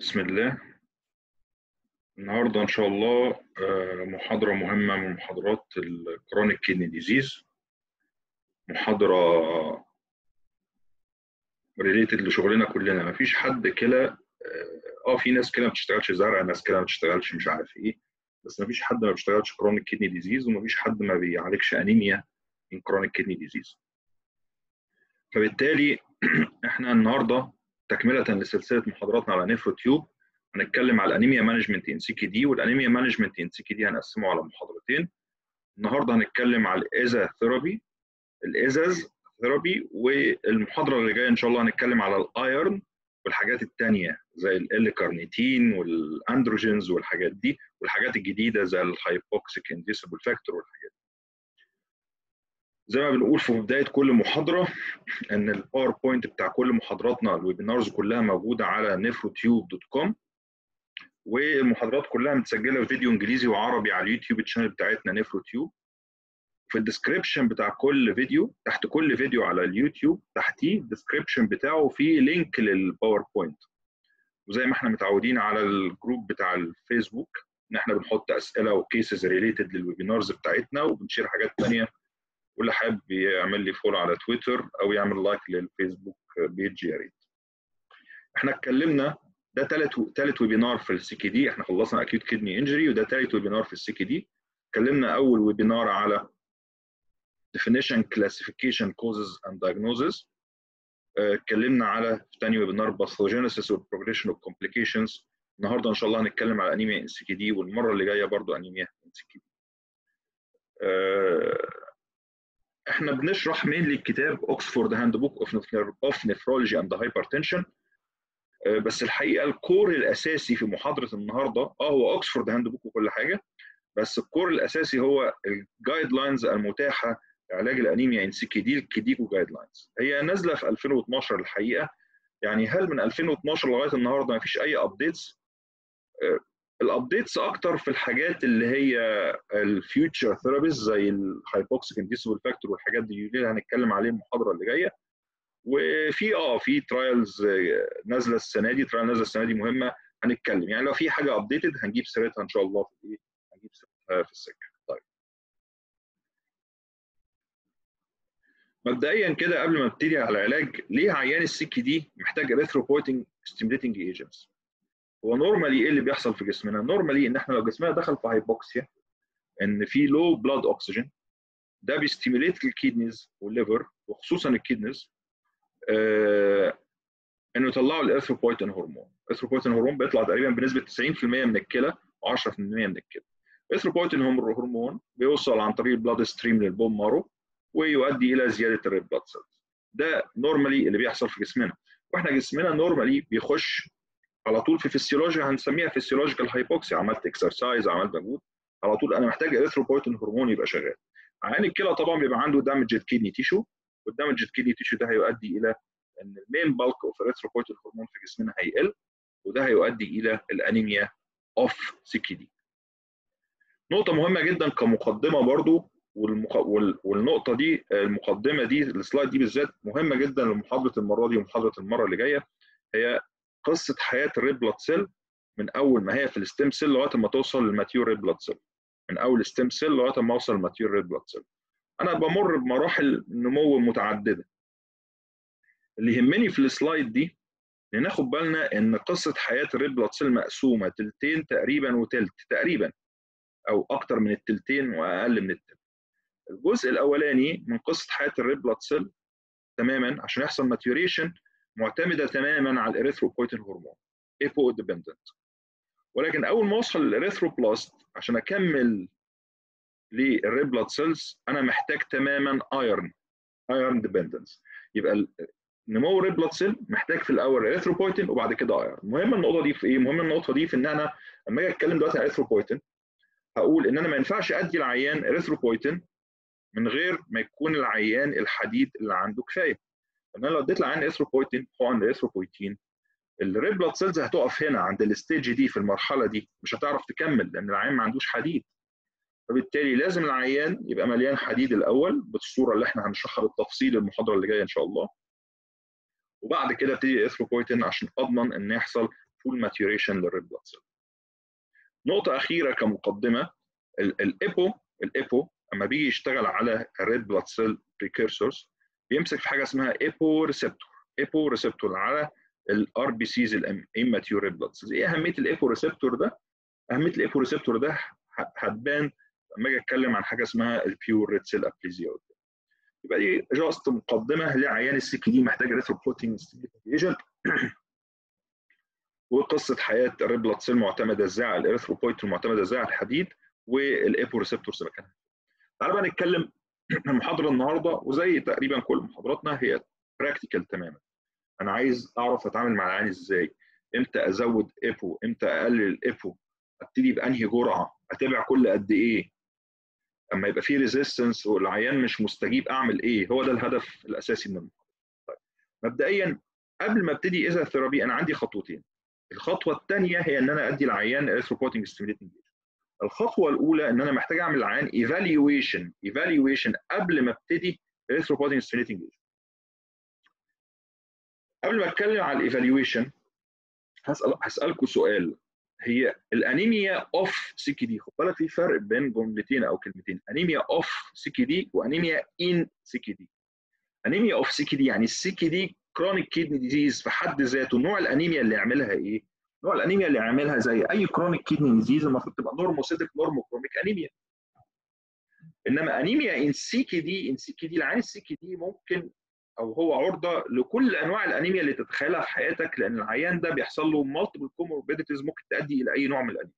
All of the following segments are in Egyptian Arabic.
بسم الله النهارده ان شاء الله آه، محاضره مهمه من محاضرات الكرونيك كيدني ديزيز محاضره ريليتد لشغلنا كلنا مفيش حد كلى اه آه، في ناس كده ما بتشتغلش زرع ناس كده ما بتشتغلش مش عارف ايه بس مفيش حد ما بيشتغلش كرونيك كيدني ديزيز ومفيش حد ما بيعالجش انيميا من كرونيك كيدني ديزيز فبالتالي احنا النهارده تكمله لسلسله محاضراتنا على نيفرو تيوب هنتكلم على الانيميا مانجمنت ان سي كي دي والانيميا مانجمنت ان سي كي دي هنقسمه على محاضرتين النهارده هنتكلم على الايزا ثيرابي الايزاز ثيرابي والمحاضره اللي جايه ان شاء الله هنتكلم على الايرن والحاجات الثانيه زي ال كارنيتين والاندروجينز والحاجات دي والحاجات الجديده زي الهايبوكسيك انديسبل فاكتور والحاجات دي زي ما بنقول في بدايه كل محاضره ان الباوربوينت بتاع كل محاضراتنا الويبينارز كلها موجوده على نفروتيوب دوت كوم والمحاضرات كلها متسجله فيديو انجليزي وعربي على اليوتيوب تشانل بتاعتنا نفروتيوب في الديسكربشن بتاع كل فيديو تحت كل فيديو على اليوتيوب تحتيه الديسكربشن بتاعه في لينك للباوربوينت وزي ما احنا متعودين على الجروب بتاع الفيسبوك ان احنا بنحط اسئله وكيسز ريليتد للويبينارز بتاعتنا وبنشير حاجات ثانيه واللي حابب يعمل لي فولو على تويتر او يعمل لايك للفيسبوك بيج يا ريت احنا اتكلمنا ده ثالث ثالث ويبينار في السي كي دي احنا خلصنا اكيوت كدني انجري وده ثالث ويبينار في السي كي دي اتكلمنا اول ويبينار على definition classification causes and diagnosis اتكلمنا على ثاني ويبينار pathogenesis والprogression of complications النهارده ان شاء الله هنتكلم على انيميا ان سي كي دي والمره اللي جايه برضو انيميا ان سي كي دي احنا بنشرح مينلي الكتاب اوكسفورد هاند بوك اوف نفرولوجي اند هايبرتنشن بس الحقيقه الكور الاساسي في محاضره النهارده اه هو اوكسفورد هاند بوك وكل حاجه بس الكور الاساسي هو الجايد لاينز المتاحه لعلاج الانيميا ان سي كي دي الكيديكو جايد لاينز هي نازله في 2012 الحقيقه يعني هل من 2012 لغايه النهارده ما فيش اي ابديتس الابديتس اكتر في الحاجات اللي هي الفيوتشر ثيرابيز زي الهايبوكسيك انديسبل فاكتور والحاجات دي اللي هنتكلم عليه المحاضره اللي جايه وفي اه في ترايلز نازله السنه دي ترايل نازله السنه دي مهمه هنتكلم يعني لو في حاجه ابديتد هنجيب سيرتها ان شاء الله في ايه هنجيب سيرتها في السكه طيب مبدئيا كده قبل ما ابتدي على العلاج ليه عيان السك دي محتاج اريثروبويتنج ستيميليتنج ايجنتس هو نورمالي ايه اللي بيحصل في جسمنا نورمالي ان احنا لو جسمنا دخل في هايبوكسيا ان في لو بلاد اوكسجين ده بيستيميليت الكيدنيز والليفر وخصوصا الكيدنيز آه انه يطلعوا الارثروبويتين هرمون الارثروبويتين هرمون بيطلع تقريبا بنسبه 90% من الكلى و10% من الكلى الارثروبويتين هرمون بيوصل عن طريق البلاد ستريم للبون مارو ويؤدي الى زياده الريد بلاد سيلز ده نورمالي اللي بيحصل في جسمنا واحنا جسمنا نورمالي بيخش على طول في فيسيولوجيا هنسميها فيسيولوجيكال هايبوكسيا عملت اكسرسايز عملت مجهود على طول انا محتاج اريثروبويتين هرمون يبقى شغال عيان الكلى طبعا بيبقى عنده دامجد كيدني تيشو والدامجد كيدني تيشو ده هيؤدي الى ان المين بالك اوف اريثروبويتين هرمون في جسمنا هيقل وده هيؤدي الى الانيميا اوف سي دي نقطة مهمة جدا كمقدمة برضو والمق... وال... والنقطة دي المقدمة دي السلايد دي بالذات مهمة جدا لمحاضرة المرة دي ومحاضرة المرة اللي جاية هي قصه حياه الريد بلاد سيل من اول ما هي في الستيم سيل لغايه ما توصل للماتيور ريد بلاد سيل من اول ستيم سيل لغايه ما اوصل للماتيور ريد بلاد سيل انا بمر بمراحل نمو متعدده اللي يهمني في السلايد دي ان ناخد بالنا ان قصه حياه الريد بلاد سيل مقسومه تلتين تقريبا وتلت تقريبا او اكتر من التلتين واقل من التلت الجزء الاولاني من قصه حياه الريد بلاد سيل تماما عشان يحصل ماتيوريشن معتمده تماما على الاريثروبويتين هرمون ايبو ديبندنت ولكن اول ما اوصل للاريثروبلاست عشان اكمل للريد بلاد سيلز انا محتاج تماما ايرن ايرن ديبندنس يبقى نمو الريد بلاد سيل محتاج في الاول اريثروبويتين وبعد كده ايرن المهم النقطه دي في ايه مهم النقطه دي في ان انا لما اجي اتكلم دلوقتي على اريثروبويتين هقول ان انا ما ينفعش ادي العيان اريثروبويتين من غير ما يكون العيان الحديد اللي عنده كفايه ان انا لو اديت العيان اثروبويتين حقن الاثروبويتين الريد بلاد سيلز هتقف هنا عند الستيج دي في المرحله دي مش هتعرف تكمل لان العيان ما عندوش حديد فبالتالي لازم العيان يبقى مليان حديد الاول بالصوره اللي احنا هنشرحها بالتفصيل المحاضره اللي جايه ان شاء الله وبعد كده ابتدي اثروبويتين عشان اضمن ان يحصل فول ماتيوريشن للريد بلاد سيل نقطه اخيره كمقدمه الايبو الايبو اما بيجي يشتغل على الريد بلاد سيل بريكيرسورز بيمسك في حاجه اسمها ايبو ريسبتور ايبو ريسبتور على الار بي سيز الاماتيور ريد بلاد سيلز ايه اهميه الايبو ريسبتور ده اهميه الايبو ريسبتور ده هتبان لما اجي اتكلم عن حاجه اسمها البيور ريد سيل ابليزيا يبقى دي جاست مقدمه لعيان السك دي محتاج ريثروبوتين ايجنت وقصه حياه الريد بلاد سيل معتمده ازاي على الاريثروبويتين معتمده ازاي على الحديد والايبو ريسبتورز مكانها تعالوا بقى نتكلم المحاضره النهارده وزي تقريبا كل محاضراتنا هي براكتيكال تماما انا عايز اعرف اتعامل مع العيان ازاي امتى ازود ايبو امتى اقلل الايبو ابتدي بانهي جرعه اتابع كل قد ايه اما يبقى في ريزيستنس والعيان مش مستجيب اعمل ايه هو ده الهدف الاساسي من المحاضره طيب مبدئيا قبل ما ابتدي اذا ثيرابي انا عندي خطوتين الخطوه الثانيه هي ان انا ادي العيان اريثروبوتنج ستيميليتنج الخطوه الاولى ان انا محتاج اعمل العيان ايفالويشن ايفالويشن قبل ما ابتدي اريثروبوتنج ستيميليتنج قبل ما اتكلم على الايفالويشن هسال هسالكم سؤال هي الانيميا اوف سي كي دي خد بالك في فرق بين جملتين او كلمتين انيميا اوف سي كي دي وانيميا ان سي كي دي انيميا اوف سي كي دي يعني السي كي دي كرونيك كيدني ديزيز في حد ذاته نوع الانيميا اللي يعملها ايه؟ نوع الانيميا اللي يعملها زي اي كرونيك كيدني ديزيز المفروض تبقى نورموسيتك نورموكروميك انيميا انما انيميا ان سي كي دي ان سي كي دي العين السي كي دي ممكن او هو عرضه لكل انواع الانيميا اللي تتخيلها في حياتك لان العيان ده بيحصل له مالتيبل كوموربيديتيز ممكن تؤدي الى اي نوع من الانيميا.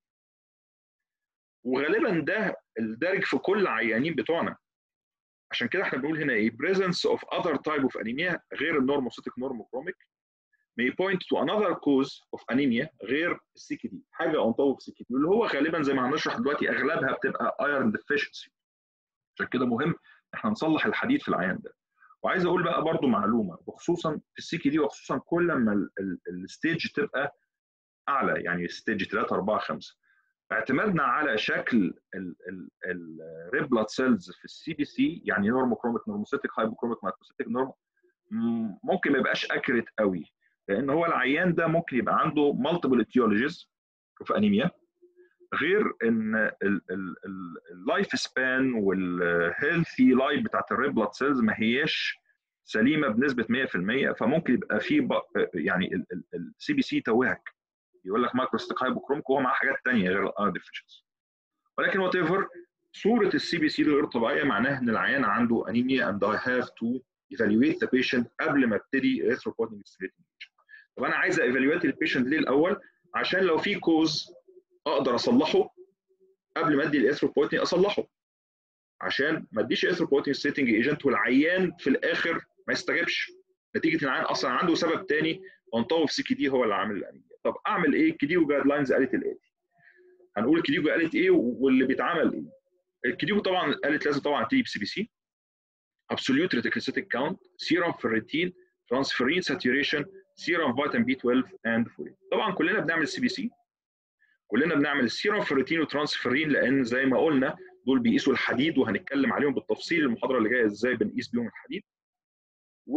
وغالبا ده الدارج في كل العيانين بتوعنا. عشان كده احنا بنقول هنا ايه presence of other type of anemia غير النورموسيتك نورموكروميك may point to another cause of anemia غير السي كي دي حاجه on top of السي كي دي اللي هو غالبا زي ما هنشرح دلوقتي اغلبها بتبقى iron deficiency عشان كده مهم احنا نصلح الحديد في العيان ده وعايز اقول بقى برضو معلومه وخصوصا في السي كي دي وخصوصا كل ما الستيج تبقى اعلى يعني ستيج 3 4 5 اعتمادنا على شكل الريد بلاد سيلز في السي بي سي يعني نورموكروميك نورموسيتك هايبوكروميك مايكروسيتك نورم ممكن ما يبقاش اكيوريت قوي لان هو العيان ده ممكن يبقى عنده مالتيبل اتيولوجيز في انيميا غير ان اللايف سبان والهيلثي لايف بتاعت الريد بلاد سيلز ما هياش سليمه بنسبه 100% فممكن يبقى في يعني السي بي سي توهك يقول لك مايكروستيك هايبوكروميك وهو معاه حاجات ثانيه غير الار ديفيشنسي ولكن وات ايفر صوره السي بي سي الغير طبيعيه معناها ان العيان عنده انيميا اند اي هاف تو evaluate the patient قبل ما ابتدي erythropoietin stimulating طب انا عايز ايفالويت البيشنت ليه الاول عشان لو في كوز اقدر اصلحه قبل ما ادي الاثروبويتين اصلحه عشان ما اديش اثروبويتين ستيتنج ايجنت والعيان في الاخر ما يستجبش نتيجه العيان اصلا عنده سبب تاني اون سي كي دي هو اللي عامل الانيميا طب اعمل ايه كيديو جايد لاينز قالت الاتي هنقول كيديو قالت ايه واللي بيتعمل ايه الكيديو طبعا قالت لازم طبعا تيجي بسي بي سي absolute reticulocytic count serum ferritin transferrin saturation serum vitamin B12 and folate طبعا كلنا بنعمل سي بي سي كلنا بنعمل السيروم فيريتين وترانسفيرين لان زي ما قلنا دول بيقيسوا الحديد وهنتكلم عليهم بالتفصيل المحاضره اللي جايه ازاي بنقيس بيهم الحديد و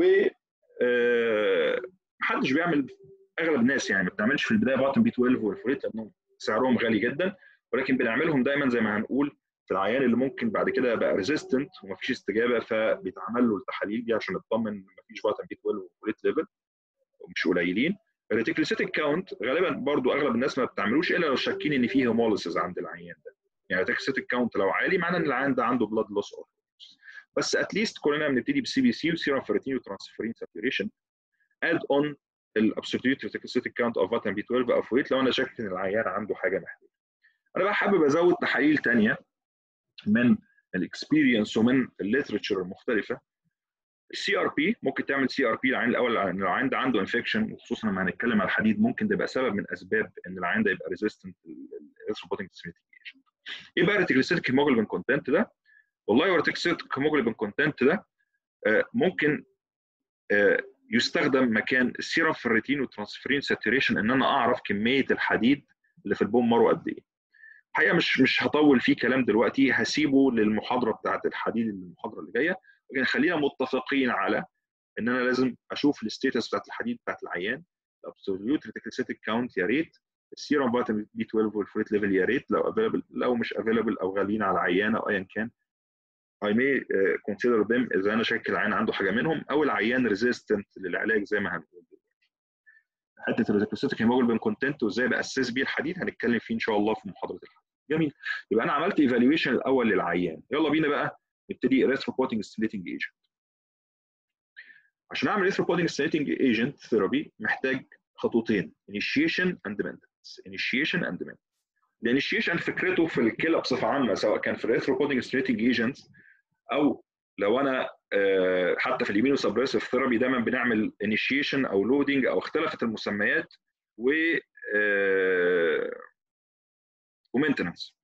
محدش بيعمل اغلب الناس يعني ما بتعملش في البدايه فيتامين بي 12 والفوليت لانهم سعرهم غالي جدا ولكن بنعملهم دايما زي ما هنقول في العيان اللي ممكن بعد كده يبقى ريزيستنت ومفيش استجابه فبيتعمل له التحاليل دي عشان نطمن ان مفيش فيتامين بي 12 وفوليت ليفل ومش قليلين الريتيكلوسيتيك كاونت غالبا برضو اغلب الناس ما بتعملوش الا لو شاكين ان فيه هيموليسيس عند العيان ده يعني الريتيكلوسيتيك كاونت لو عالي معناه ان العيان ده عنده بلاد لوس بس اتليست كلنا بنبتدي بالسي بي سي وسيرم فيرتين وترانسفيرين ساتوريشن اد اون الابسوليوت ريتيكلوسيتيك كاونت اوف فيتامين بي 12 او فويت لو انا شاكك ان العيان عنده حاجه محتاجه انا بقى حابب ازود تحاليل ثانيه من الاكسبيرينس ومن الليترشر المختلفه السي ار بي ممكن تعمل سي ار بي العين الاول ان العين ده عنده انفكشن وخصوصا لما هنتكلم على الحديد ممكن تبقى سبب من اسباب ان العين ده يبقى ريزيستنت للارثروبوتنج ايجنت ايه بقى ريتيكلوسيتيك هيموجلوبين كونتنت ده؟ والله الريتيكلوسيتيك هيموجلوبين كونتنت ده ممكن يستخدم مكان السيرم فيريتين والترانسفيرين ساتوريشن ان انا اعرف كميه الحديد اللي في البون مارو قد ايه. الحقيقه مش مش هطول فيه كلام دلوقتي هسيبه للمحاضره بتاعت الحديد المحاضره اللي جايه لكن خلينا متفقين على ان انا لازم اشوف الستيتس بتاعت الحديد بتاعت العيان الابسوليوت ريتيكوسيتيك كاونت يا ريت السيروم فيتامين بي 12 والفريت ليفل يا ريت لو افيلبل لو مش افيلبل او غاليين على العيان او ايا كان I may uh, consider them اذا انا شاك العيان عنده حاجه منهم او العيان ريزيستنت للعلاج زي ما هنقول حته الريتيكوسيتيك هيموجلوبين كونتنت وازاي باسس بيه الحديد هنتكلم فيه ان شاء الله في محاضره الحديد جميل يبقى انا عملت ايفالويشن الاول للعيان يلا بينا بقى نبتدي اريثروبوتنج ستيميتنج ايجنت عشان اعمل اريثروبوتنج ستيميتنج ايجنت ثيرابي محتاج خطوتين initiation and maintenance initiation and maintenance الانيشيشن فكرته في الكلى بصفه عامه سواء كان في الريثروبوتنج ستيميتنج ايجنت او لو انا حتى في اليمينو سبريسيف ثيرابي دايما بنعمل انيشيشن او لودنج او اختلفت المسميات و ومينتنس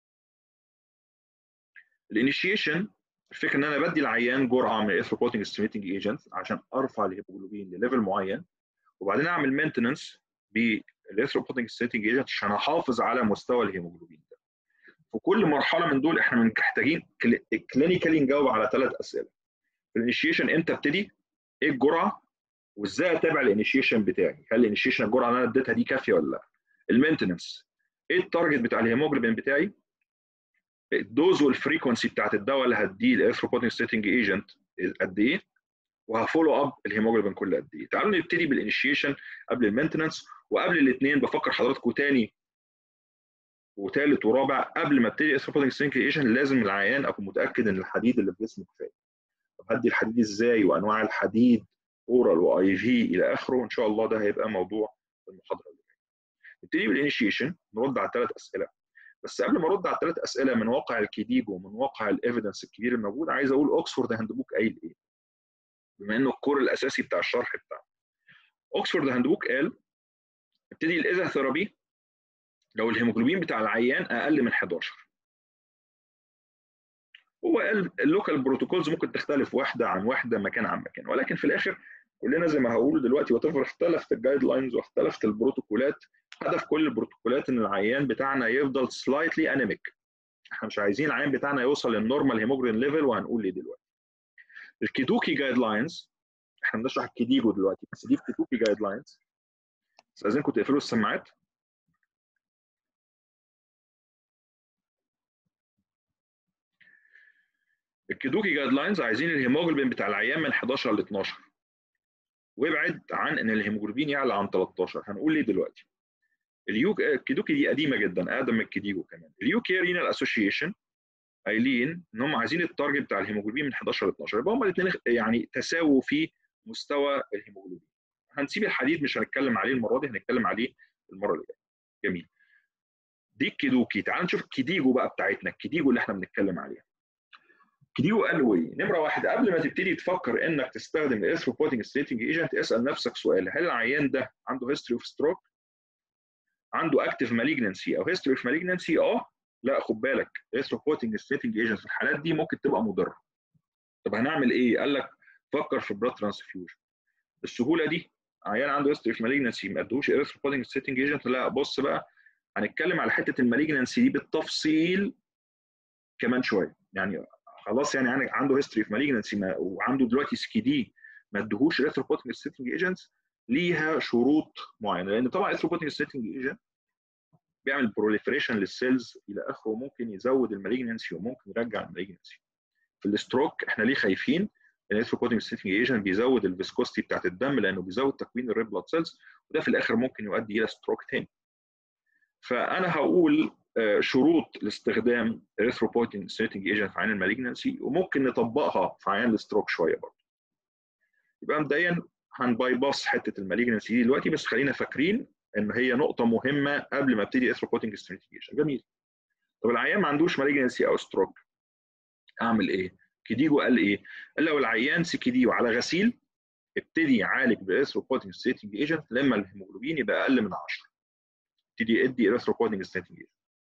الانيشيشن الفكره ان انا بدي العيان جرعه من الاثروبوتنج ستيميتنج ايجنت عشان ارفع الهيموجلوبين لليفل معين وبعدين اعمل مينتنس بالاثروبوتنج ستيميتنج ايجنت عشان احافظ على مستوى الهيموجلوبين ده في كل مرحله من دول احنا محتاجين كلينيكالي نجاوب على ثلاث اسئله الانيشيشن امتى ابتدي؟ ايه الجرعه؟ وازاي اتابع الانيشيشن بتاعي؟ هل الانيشيشن الجرعه اللي انا اديتها دي كافيه ولا لا؟ المينتنس ايه التارجت بتاع الهيموجلوبين بتاعي؟ الدوز والفريكونسي بتاعت الدواء اللي هديه الاثروبوتنج ستيتنج ايجنت قد ايه؟ وهفولو اب الهيموجلوبين كل قد ايه؟ تعالوا نبتدي بالانيشيشن قبل المينتنس وقبل الاثنين بفكر حضراتكم تاني وثالث ورابع قبل ما ابتدي اثروبوتنج ستيتنج ايجنت لازم العيان اكون متاكد ان الحديد اللي في جسمه كفايه. طب هدي الحديد ازاي وانواع الحديد اورال واي في الى اخره ان شاء الله ده هيبقى موضوع المحاضره اللي جايه. نبتدي بالانيشيشن نرد على ثلاث اسئله بس قبل ما ارد على الثلاث اسئله من واقع الكيديجو ومن واقع الايفيدنس الكبير الموجود عايز اقول اوكسفورد هاند بوك قايل ايه؟ بما انه الكور الاساسي بتاع الشرح بتاعنا. اوكسفورد هاند بوك قال ابتدي الاذا ثيرابي لو الهيموجلوبين بتاع العيان اقل من 11 هو قال اللوكال بروتوكولز ممكن تختلف واحده عن واحده مكان عن مكان ولكن في الاخر كلنا زي ما هقول دلوقتي وتفر اختلفت الجايد لاينز واختلفت البروتوكولات هدف كل البروتوكولات ان العيان بتاعنا يفضل سلايتلي انيميك احنا مش عايزين العيان بتاعنا يوصل للنورمال هيموجلوبين ليفل وهنقول ليه دلوقتي الكيدوكي جايد لاينز احنا بنشرح الكيديجو دلوقتي بس دي الكيدوكي جايد لاينز استاذنكم تقفلوا السماعات الكيدوكي جايد لاينز عايزين الهيموجلوبين بتاع العيان من 11 ل 12 وابعد عن ان الهيموجلوبين يعلى عن 13 هنقول ليه دلوقتي اليوك الكيدوكي دي قديمه جدا اقدم من الكيديجو كمان اليوكي رينال اسوشيشن قايلين ان هم عايزين التارجت بتاع الهيموجلوبين من 11 ل 12 يبقى هم الاثنين يعني تساووا في مستوى الهيموجلوبين هنسيب الحديد مش هنتكلم عليه المره دي هنتكلم عليه المره اللي جايه جميل دي الكيدوكي تعال نشوف الكيديجو بقى بتاعتنا الكيديجو اللي احنا بنتكلم عليها كيديجو قالوا ايه؟ نمره واحد قبل ما تبتدي تفكر انك تستخدم الاثروبوتنج ستيتنج ايجنت اسال نفسك سؤال هل العيان ده عنده هيستوري اوف ستروك؟ عنده اكتف مالجنسي او هيستوري اوف مالجنسي اه لا خد بالك الاثروبوتنج ستيتنج ايجنت في الحالات دي ممكن تبقى مضره. طب هنعمل ايه؟ قال لك فكر في بلاد ترانسفيوجن. بالسهوله دي عيان عنده هيستوري اوف مالجنسي ما ادوش الاثروبوتنج ستيتنج ايجنت لا بص بقى هنتكلم على حته المالجنسي دي بالتفصيل كمان شويه يعني خلاص يعني عنده هيستوري في مالجنسي وعنده دلوقتي سكي دي ما ادهوش الاثروبوتنج ستيتنج ايجنتس ليها شروط معينه لان طبعا الاثروبوتنج ستيتنج ايجنت بيعمل بروليفريشن للسيلز الى اخره وممكن يزود المالجنسي وممكن يرجع المالجنسي في الستروك احنا ليه خايفين الاثروبوتنج ستيتنج ايجنت بيزود الفيسكوستي بتاعت الدم لانه بيزود تكوين الريد بلاد سيلز وده في الاخر ممكن يؤدي الى ستروك تاني فانا هقول شروط لاستخدام erythropoietin ستيتنج ايجنت في عيان المالجنسي وممكن نطبقها في عيان الستروك شويه برضه. يبقى مبدئيا هنباي باص حته المالجنسي دي دلوقتي بس خلينا فاكرين ان هي نقطه مهمه قبل ما ابتدي erythropoietin ستيتنج ايجنت جميل. طب العيان ما عندوش مالجنسي او ستروك اعمل ايه؟ كيديجو قال ايه؟ قال لو العيان سكيديو على غسيل ابتدي عالج بالاثروبوتنج ستيتنج ايجنت لما الهيموجلوبين يبقى اقل من 10 ابتدي ادي الاثروبوتنج ستيتنج ايجنت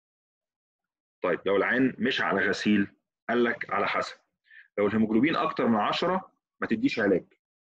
طيب لو العين مش على غسيل قال لك على حسب لو الهيموجلوبين اكتر من 10 ما تديش علاج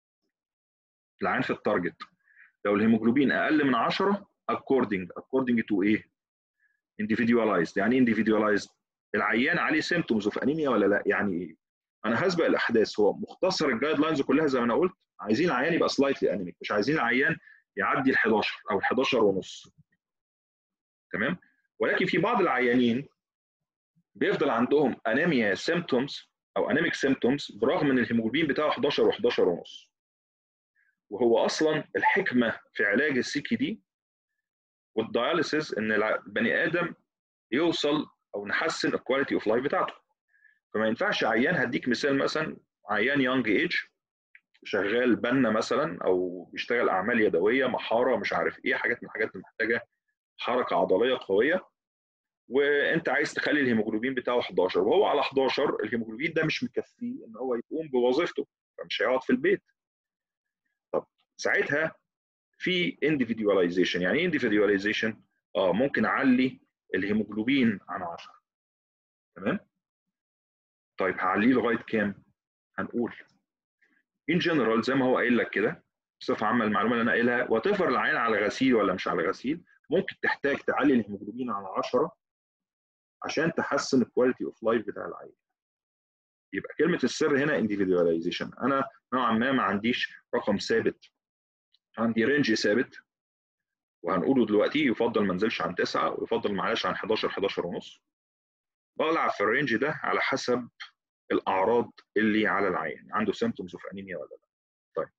العين في التارجت لو الهيموجلوبين اقل من 10 according according to ايه individualized يعني individualized العيان عليه سيمتومز اوف انيميا ولا لا يعني ايه انا هسبق الاحداث هو مختصر الجايد لاينز كلها زي ما انا قلت عايزين العيان يبقى سلايتلي انيميك مش عايزين العيان يعدي ال 11 او ال 11 ونص تمام ولكن في بعض العيانين بيفضل عندهم انيميا سيمتومز او انيميك سيمتومز برغم ان الهيموجلوبين بتاعه 11 و11 ونص وهو اصلا الحكمه في علاج السي كي دي والدياليسيس ان البني ادم يوصل او نحسن الكواليتي اوف لايف بتاعته فما ينفعش عيان هديك مثال مثلا عيان يونج ايج شغال بنا مثلا او بيشتغل اعمال يدويه محاره مش عارف ايه حاجات من الحاجات اللي محتاجه حركه عضليه قويه وانت عايز تخلي الهيموجلوبين بتاعه 11 وهو على 11 الهيموجلوبين ده مش مكفيه ان هو يقوم بوظيفته فمش هيقعد في البيت طب ساعتها في individualization يعني ايه individualization اه ممكن اعلي الهيموجلوبين عن 10 تمام طيب هعليه لغايه كام هنقول ان جنرال زي ما هو قايل لك كده بصفه عامه المعلومه اللي انا قايلها وتفر العين على غسيل ولا مش على غسيل ممكن تحتاج تعلي الهيموجلوبين على 10 عشان تحسن الكواليتي اوف لايف بتاع العيان يبقى كلمه السر هنا individualization انا نوعا ما ما عنديش رقم ثابت عندي رينج ثابت وهنقوله دلوقتي يفضل ما انزلش عن 9 ويفضل معلش عن 11 11 ونص بلعب في الرينج ده على حسب الاعراض اللي على العيان عنده سيمتومز اوف انيميا ولا لا طيب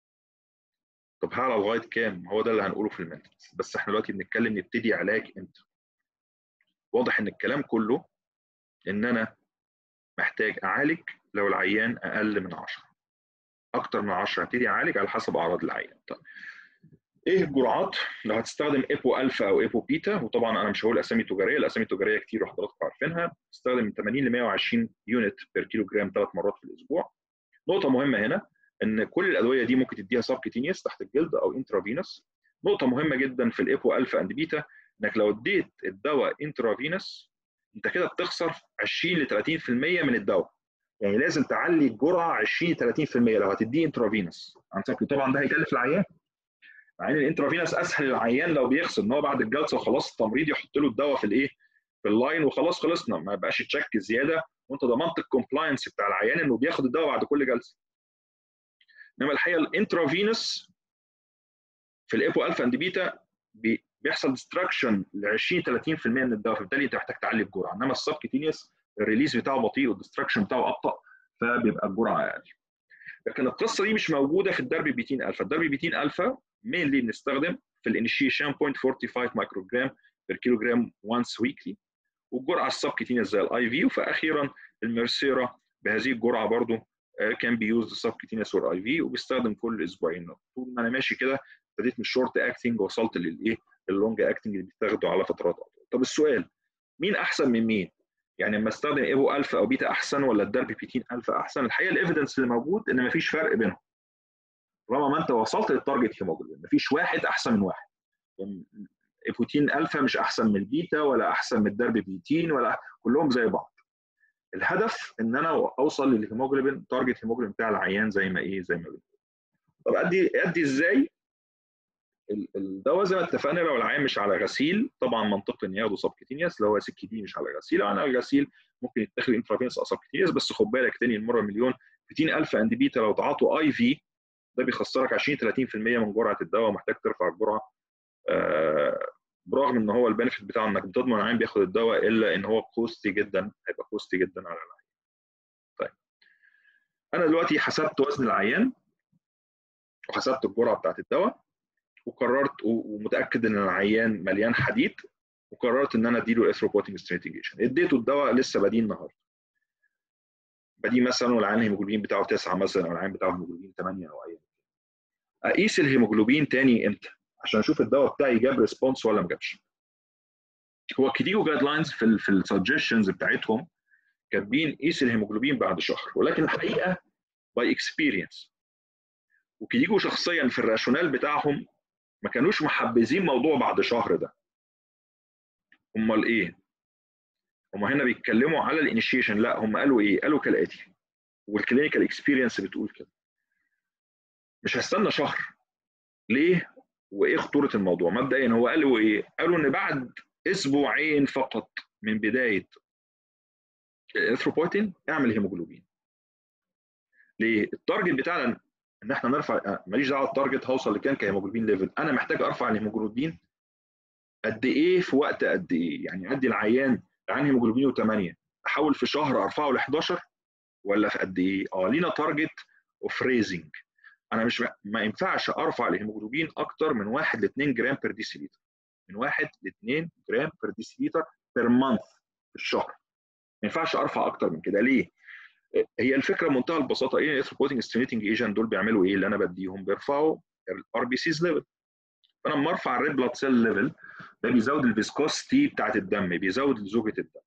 طب هعلى لغايه كام هو ده اللي هنقوله في المنتنس بس احنا دلوقتي بنتكلم نبتدي علاج امتى واضح ان الكلام كله ان انا محتاج اعالج لو العيان اقل من 10 اكتر من 10 هبتدي اعالج على حسب اعراض العيان طيب ايه الجرعات لو هتستخدم ايبو الفا او ايبو بيتا وطبعا انا مش هقول اسامي تجاريه الاسامي التجاريه كتير وحضراتكم عارفينها تستخدم من 80 ل 120 يونت بير كيلو جرام ثلاث مرات في الاسبوع نقطه مهمه هنا ان كل الادويه دي ممكن تديها سبكتينيوس تحت الجلد او انترافينوس نقطه مهمه جدا في الايبو الفا اند بيتا انك لو اديت الدواء انترافينوس انت كده بتخسر 20 ل 30% من الدواء يعني لازم تعلي الجرعه 20 30% لو هتديه انترافينوس طبعا ده هيكلف العيان مع ان الانترافينوس اسهل للعيان لو بيغسل ان هو بعد الجلسه وخلاص التمريض يحط له الدواء في الايه؟ في اللاين وخلاص خلصنا ما يبقاش تشك زياده وانت ضمنت الكومبلاينس بتاع العيان انه بياخد الدواء بعد كل جلسه. انما الحقيقه الانترافينوس في الايبو الفا اند بيتا بيحصل ديستراكشن ل 20 30% من الدواء فبالتالي انت محتاج تعلي الجرعه انما السبكتينيوس الريليز بتاعه بطيء والديستراكشن بتاعه ابطا فبيبقى الجرعه اقل. لكن القصه دي مش موجوده في الدربي بيتين الفا، الدربي بيتين الفا مينلي بنستخدم في الانيشيشن 0.45 مايكروجرام بير كيلو جرام وانس ويكلي والجرعه السبكتينيوس زي الاي في فاخيرا الميرسيرا بهذه الجرعه برضو كان بيوز السبكتينيوس والاي في وبيستخدم كل اسبوعين طول ما انا ماشي كده ابتديت من الشورت اكتنج وصلت للايه اللونج اكتنج اللي بيتاخدوا على فترات اطول طب السؤال مين احسن من مين؟ يعني لما استخدم ايبو الفا او بيتا احسن ولا الدربي بيتين الفا احسن؟ الحقيقه الايفيدنس اللي موجود ان مفيش فرق بينهم. طالما ما انت وصلت للتارجت هيموجلوبين مفيش واحد احسن من واحد. يعني ايبوتين الفا مش احسن من البيتا ولا احسن من الدربي بيتين ولا كلهم زي بعض. الهدف ان انا اوصل للهيموجلوبين تارجت هيموجلوبين بتاع العيان زي ما ايه زي ما بيقول. طب ادي ادي ازاي الدواء زي ما اتفقنا لو العيان مش على غسيل طبعا منطقي ان ياخده سبكتينيوس لو هو سكي دي مش على غسيل لو انا على غسيل ممكن يتاخد انترافينس او سبكتينيوس بس خد بالك تاني المره مليون 200000 اند بيتا لو تعاطوا اي في ده بيخسرك 20 30% من جرعه الدواء ومحتاج ترفع الجرعه آه برغم ان هو البنفيت بتاعه انك بتضمن العيان بياخد الدواء الا ان هو كوستي جدا هيبقى كوستي جدا على العيان. طيب انا دلوقتي حسبت وزن العيان وحسبت الجرعه بتاعت الدواء وقررت ومتاكد ان العيان مليان حديد وقررت ان انا اديله اثروبوتنج ستريتيجيشن اديته الدواء لسه بادين النهارده بدي مثلا والعيان الهيموجلوبين بتاعه 9 مثلا او العيان بتاعه هيموجلوبين 8 او اي اقيس الهيموجلوبين تاني امتى عشان اشوف الدواء بتاعي جاب ريسبونس ولا ما جابش هو كتيجو جايد لاينز في ال في السجشنز بتاعتهم كاتبين قيس الهيموجلوبين بعد شهر ولكن الحقيقه باي اكسبيرينس وكيجو شخصيا في الراشونال بتاعهم ما كانوش محبذين موضوع بعد شهر ده امال ايه هم هنا بيتكلموا على الانيشيشن لا هم قالوا ايه قالوا كالاتي والكلينيكال اكسبيرينس بتقول كده مش هستنى شهر ليه وايه خطوره الموضوع مبدئيا هو قالوا ايه قالوا ان بعد اسبوعين فقط من بدايه الاثروبويتين اعمل هيموجلوبين ليه التارجت بتاعنا ان احنا نرفع ماليش دعوه التارجت هوصل لكام كهيموجلوبين ليفل انا محتاج ارفع الهيموجلوبين قد ايه في وقت قد ايه يعني ادي العيان العيان هيموجلوبينه 8 احاول في شهر ارفعه ل 11 ولا في قد ايه اه لينا تارجت اوف ريزنج انا مش ما ينفعش ارفع الهيموجلوبين اكتر من 1 ل 2 جرام بير ديسيليتر من 1 ل 2 جرام بير ديسيليتر بير مانث في الشهر ما ينفعش ارفع اكتر من كده ليه؟ هي الفكره بمنتهى البساطه ايه الاسروبوتنج ستيميتنج ايجنت دول بيعملوا ايه اللي انا بديهم بيرفعوا الار بي سيز ليفل فانا لما ارفع الريد بلاد سيل ليفل ده بيزود الفيسكوستي بتاعت الدم بيزود زوجه الدم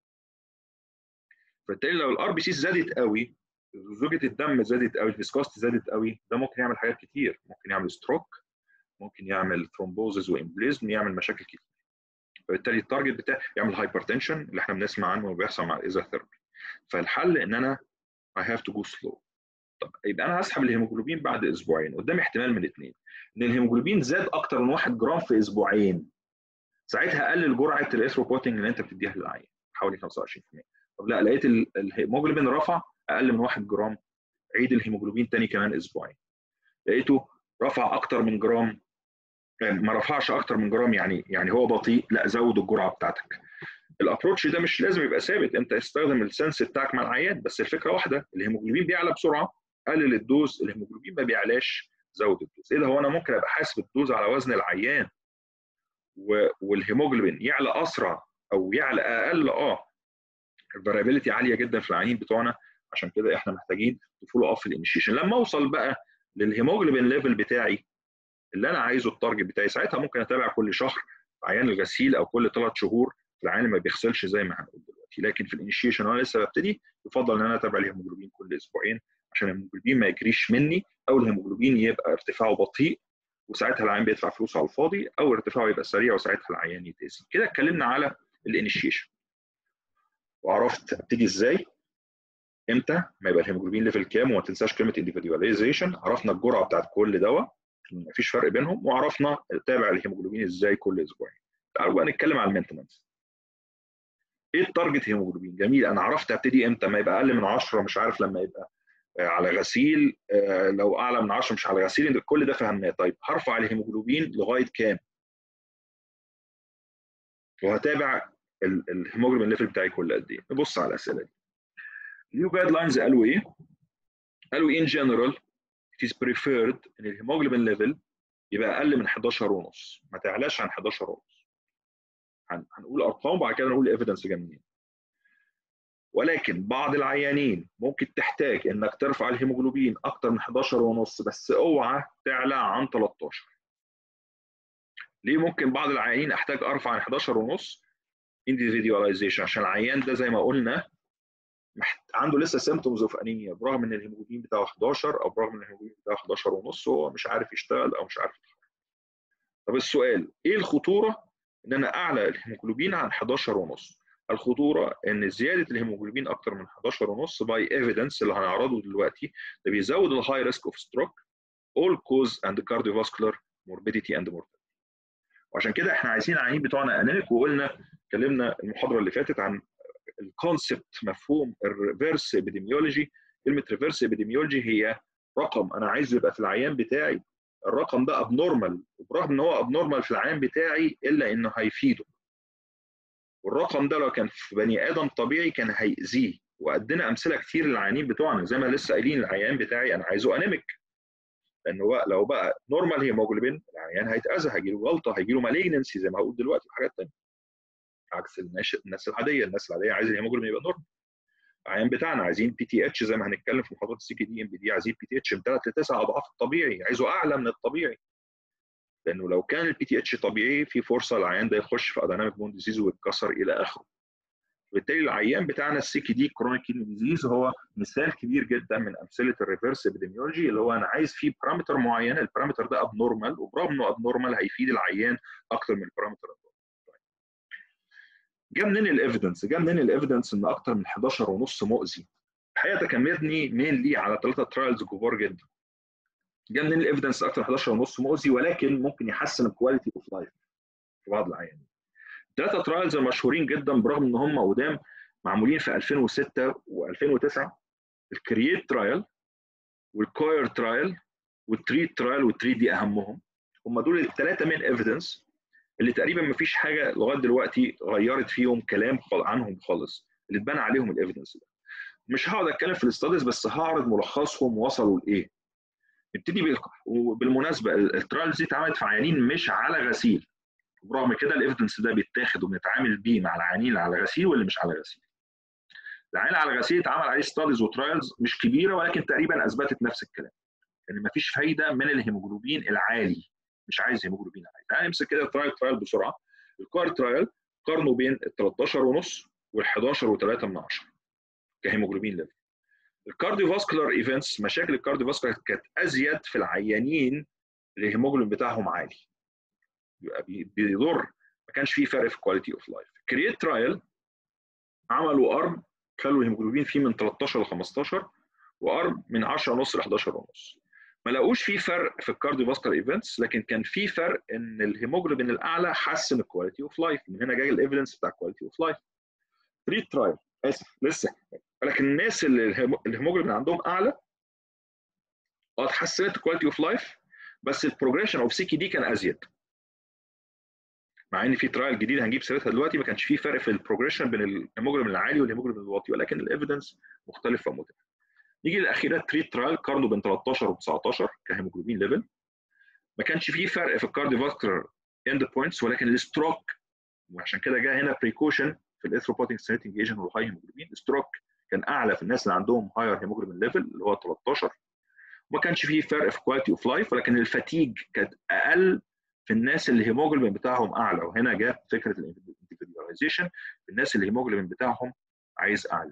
فبالتالي لو الار بي سيز زادت قوي زوجه الدم زادت قوي الفيسكوستي زادت قوي ده ممكن يعمل حاجات كتير ممكن يعمل ستروك ممكن يعمل ثرومبوزز وامبليزم يعمل مشاكل كتير فبالتالي التارجت بتاعي يعمل هايبرتنشن اللي احنا بنسمع عنه وبيحصل مع الايزوثيرابي فالحل ان انا I have to go slow طب يبقى انا هسحب الهيموجلوبين بعد اسبوعين قدامي احتمال من اثنين ان الهيموجلوبين زاد اكتر من 1 جرام في اسبوعين ساعتها قلل جرعه الاثروبوتنج اللي انت بتديها للعيان حوالي 25% طب لا لقيت الهيموجلوبين رفع اقل من 1 جرام عيد الهيموجلوبين تاني كمان اسبوعين لقيته رفع اكتر من جرام يعني ما رفعش اكتر من جرام يعني يعني هو بطيء لا زود الجرعه بتاعتك الابروتش ده مش لازم يبقى ثابت انت استخدم السنس بتاعك مع العيان بس الفكره واحده الهيموجلوبين بيعلى بسرعه قلل الدوز الهيموجلوبين ما بيعلاش زود الدوز ايه ده هو انا ممكن ابقى حاسب الدوز على وزن العيان والهيموجلوبين يعلى اسرع او يعلى اقل اه الفاريبيليتي عاليه جدا في العيانين بتوعنا عشان كده احنا محتاجين تفولو اب في الانيشيشن لما اوصل بقى للهيموجلوبين ليفل بتاعي اللي انا عايزه التارجت بتاعي ساعتها ممكن اتابع كل شهر عيان الغسيل او كل ثلاث شهور العيان ما بيغسلش زي ما هنقول دلوقتي لكن في الانيشيشن وانا لسه ببتدي يفضل ان انا اتابع الهيموجلوبين كل اسبوعين عشان الهيموجلوبين ما يجريش مني او الهيموجلوبين يبقى ارتفاعه بطيء وساعتها العيان بيدفع فلوس على الفاضي او ارتفاعه يبقى سريع وساعتها العيان يتأذي كده اتكلمنا على الانيشيشن وعرفت ابتدي ازاي امتى ما يبقى الهيموجلوبين ليفل كام وما تنساش كلمه انديفيدواليزيشن عرفنا الجرعه بتاعت كل دواء مفيش فرق بينهم وعرفنا تابع الهيموجلوبين ازاي كل اسبوعين تعالوا بقى نتكلم على المينتنس ايه التارجت هيموجلوبين جميل انا عرفت ابتدي امتى ما يبقى اقل من 10 مش عارف لما يبقى على غسيل لو اعلى من 10 مش على غسيل كل ده فهمناه طيب هرفع الهيموجلوبين لغايه كام وهتابع الهيموجلوبين ليفل بتاعي كل قد ايه نبص على الاسئله دي النيو جايد لاينز قالوا ايه قالوا ان جنرال it is preferred ان الهيموجلوبين ليفل يبقى اقل من 11 ونص ما تعلاش عن 11 ونص هنقول ارقام وبعد كده نقول ايفيدنس جاي منين ولكن بعض العيانين ممكن تحتاج انك ترفع الهيموجلوبين اكتر من 11 ونص بس اوعى تعلى عن 13 ليه ممكن بعض العيانين احتاج ارفع عن 11 ونص individualization عشان العيان ده زي ما قلنا عنده لسه سيمتومز اوف انيميا برغم ان الهيموجلوبين بتاعه 11 او برغم ان الهيموجلوبين بتاعه 11 ونص هو مش عارف يشتغل او مش عارف يتحرك. طب السؤال ايه الخطوره ان انا اعلى الهيموجلوبين عن 11 ونص؟ الخطوره ان زياده الهيموجلوبين اكتر من 11 ونص باي ايفيدنس اللي هنعرضه دلوقتي ده بيزود الهاي ريسك اوف ستروك all cause and cardiovascular morbidity and mortality. وعشان كده احنا عايزين العيانين بتوعنا انيميك وقلنا اتكلمنا المحاضره اللي فاتت عن الكونسبت مفهوم الريفرس ابيديميولوجي كلمه ريفرس ابيديميولوجي هي رقم انا عايزه يبقى في العيان بتاعي الرقم ده ابنورمال وبرغم ان هو ابنورمال في العيان بتاعي الا انه هيفيده والرقم ده لو كان في بني ادم طبيعي كان هيأذيه وادينا امثله كتير للعيانين بتوعنا زي ما لسه قايلين العيان بتاعي انا عايزه انيميك لانه بقى لو بقى نورمال هيموجلوبين العيان هيتاذى هيجي له جلطه هيجي له مالجنسي زي ما هقول دلوقتي وحاجات ثانيه عكس الناس الناس العاديه الناس العاديه عايز الهيموجلوبين يبقى نورمال العيان بتاعنا عايزين بي تي اتش زي ما هنتكلم في محاضرات السي كي دي ام بي دي عايزين بي تي اتش من 3 ل 9 اضعاف الطبيعي عايزه اعلى من الطبيعي لانه لو كان البي تي اتش طبيعي في فرصه العيان ده يخش في اديناميك بون ديزيز ويتكسر الى اخره بالتالي العيان بتاعنا السي كي دي كرونيك كيدني ديزيز هو مثال كبير جدا من امثله الريفرس ابيديميولوجي اللي هو انا عايز فيه بارامتر معين البارامتر ده ابنورمال وبرغم انه ابنورمال هيفيد العيان اكتر من البارامتر جه منين الايفيدنس؟ جه منين الايفيدنس ان اكتر من 11 ونص مؤذي؟ الحقيقه ده كان مبني مينلي على ثلاثه ترايلز كبار جدا. جه منين الايفيدنس اكتر من 11 ونص مؤذي ولكن ممكن يحسن الكواليتي اوف لايف في بعض العيانين. الثلاثه ترايلز المشهورين جدا برغم ان هم قدام معمولين في 2006 و2009 الكرييت ترايل والكوير ترايل والتريت ترايل والتريت دي اهمهم هم دول الثلاثه من ايفيدنس اللي تقريبا ما فيش حاجه لغايه دلوقتي غيرت فيهم كلام عنهم خالص اللي اتبنى عليهم الايفيدنس ده مش هقعد اتكلم في الاستاديز بس هعرض ملخصهم وصلوا لايه نبتدي بالمناسبه الترايلز دي اتعملت في عيانين مش على غسيل برغم كده الايفيدنس ده بيتاخد وبنتعامل بيه مع العيانين اللي على غسيل واللي مش على غسيل العيان على غسيل اتعمل عليه ستاديز وترايلز مش كبيره ولكن تقريبا اثبتت نفس الكلام ان يعني مفيش فايده من الهيموجلوبين العالي مش عايز هيموجلوبين عالي تعالى نمسك كده الترايل ترايل بسرعه الكار ترايل قارنوا بين ال 13 ونص وال 11 و3 من 10 كهيموجلوبين ليفل الكارديو فاسكولار ايفنتس مشاكل الكارديو فاسكولار كانت ازيد في العيانين اللي الهيموجلوبين بتاعهم عالي يبقى بيضر ما كانش فيه فرق في كواليتي اوف لايف كرييت ترايل عملوا ارم خلوا الهيموجلوبين فيه من 13 ل 15 وارم من 10 ونص ل 11 ونص ما لقوش في فرق في الكارديو فاسكولار ايفنتس لكن كان في فرق ان الهيموجلوبين الاعلى حسن الكواليتي اوف لايف من هنا جاي الايفيدنس بتاع الكواليتي اوف لايف تريت ترايل اسف لسه ولكن الناس اللي الهيموجلوبين عندهم اعلى اه اتحسنت الكواليتي اوف لايف بس البروجريشن اوف سي كي دي كان ازيد مع ان في ترايل جديد هنجيب سيرتها دلوقتي ما كانش في فرق في البروجريشن بين الهيموجلوبين العالي والهيموجلوبين الواطي ولكن الايفيدنس مختلفه ومتعبه نيجي للاخيره تريت ترايل قارنوا بين 13 و 19 كهيموجلوبين ليفل ما كانش في فرق في الكارديوفاسكولار اند بوينتس ولكن الستروك وعشان كده جاء هنا بريكوشن في الاثروبوتيك ستينيتنج ايجنت والهاي هيموجلوبين الستروك كان اعلى في الناس اللي عندهم هاير هيموجلوبين ليفل اللي هو 13 ما كانش فيه فرق في كواليتي اوف لايف ولكن الفاتيج كانت اقل في الناس اللي الهيموجلوبين بتاعهم اعلى وهنا جت فكره الانتجراليزيشن في الناس اللي الهيموجلوبين بتاعهم عايز اعلى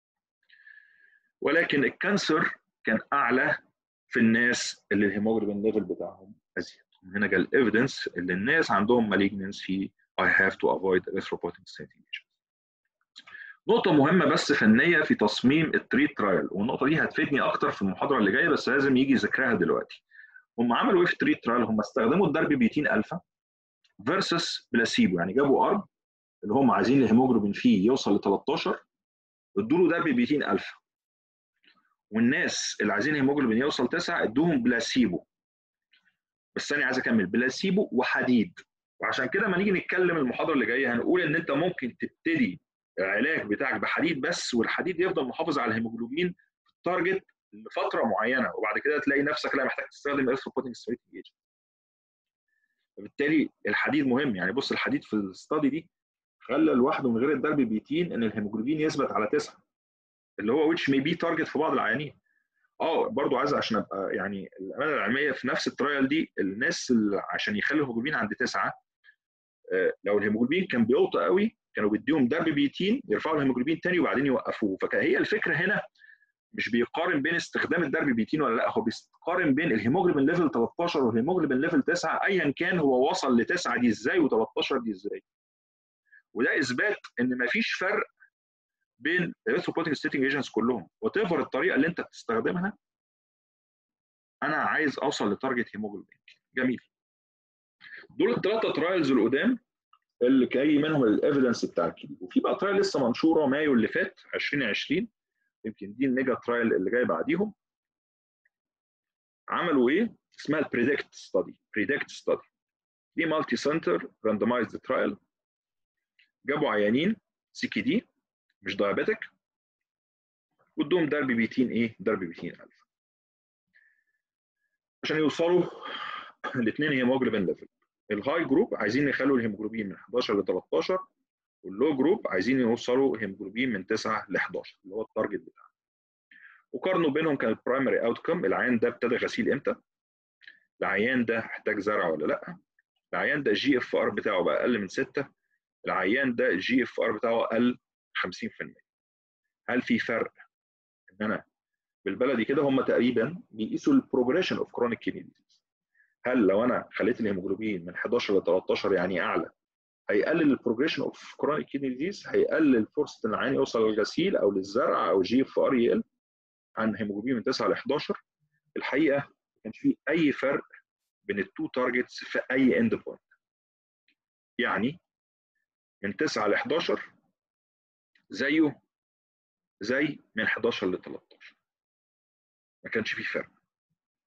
ولكن الكانسر كان اعلى في الناس اللي الهيموجلوبين ليفل بتاعهم ازيد من هنا جاء الايفيدنس اللي الناس عندهم مالجنس في I have to avoid erythropoietic stimulation. نقطة مهمة بس فنية في تصميم التريت ترايل والنقطة دي هتفيدني أكتر في المحاضرة اللي جاية بس لازم يجي ذكرها دلوقتي. هم عملوا إيه في التريت ترايل؟ هم استخدموا الدرب بيتين ألفا فيرسس بلاسيبو يعني جابوا أرب اللي هم عايزين الهيموجلوبين فيه يوصل ل 13 ادوا له درب بيتين ألفا. والناس اللي عايزين هيموجلوبين يوصل 9 ادوهم بلاسيبو. بس أنا عايز أكمل بلاسيبو وحديد وعشان كده لما نيجي نتكلم المحاضره اللي جايه هنقول ان انت ممكن تبتدي العلاج بتاعك بحديد بس والحديد يفضل محافظ على الهيموجلوبين في التارجت لفتره معينه وبعد كده تلاقي نفسك لا محتاج تستخدم الاثروبوتنج ستريتنج ايجنت فبالتالي الحديد مهم يعني بص الحديد في الاستادي دي خلى لوحده من غير الدرب بيتين ان الهيموجلوبين يثبت على 9 اللي هو which may be target في بعض العيانين اه برضو عايز عشان ابقى يعني الامانه العلميه في نفس الترايل دي الناس اللي عشان يخلوا الهيموجلوبين عند 9 لو الهيموجلوبين كان بيوطى قوي كانوا بيديهم درب بيتين يرفعوا الهيموجلوبين تاني وبعدين يوقفوه فهي الفكره هنا مش بيقارن بين استخدام الدرب بيتين ولا لا هو بيقارن بين الهيموجلوبين ليفل 13 والهيموجلوبين ليفل 9 ايا كان هو وصل ل 9 دي ازاي و13 دي ازاي وده اثبات ان مفيش فرق بين الاريثروبوتيك ستيتنج ايجنتس كلهم وات ايفر الطريقه اللي انت بتستخدمها انا عايز اوصل لتارجت هيموجلوبين جميل دول الثلاثه ترايلز القدام اللي جاي منهم الايفيدنس بتاع الكبير وفي بقى ترايل لسه منشوره مايو اللي فات 2020 يمكن دي الميجا ترايل اللي جاي بعديهم عملوا ايه؟ اسمها البريدكت ستادي بريدكت ستادي دي مالتي سنتر راندمايزد ترايل جابوا عيانين سي كي دي مش دايابيتك وادوهم درب بيتين ايه؟ درب بيتين 1000 عشان يوصلوا الاثنين هيموجلوبين ليفل الهاي جروب عايزين يخلوا الهيموجلوبين من 11 ل 13 واللو جروب عايزين يوصلوا هيموجلوبين من 9 ل 11 اللي هو التارجت بتاعنا وقارنوا بينهم كان البرايمري اوت كم العيان ده ابتدى غسيل امتى العيان ده احتاج زرع ولا لا العيان ده الجي اف ار بتاعه بقى اقل من 6 العيان ده الجي اف ار بتاعه اقل 50% هل في فرق ان انا بالبلدي كده هم تقريبا بيقيسوا البروجريشن اوف كرونيك كيدني ديزيز هل لو انا خليت الهيموجلوبين من 11 ل 13 يعني اعلى هيقلل البروجريشن اوف كرونيك كيدني ديزيز هيقلل فرصه ان العيان يوصل للغسيل او للزرع او جي اف ار يقل عن هيموجلوبين من 9 ل 11 الحقيقه ما كانش في اي فرق بين التو تارجتس في اي اند بوينت يعني من 9 ل 11 زيه زي من 11 ل 13 ما كانش في فرق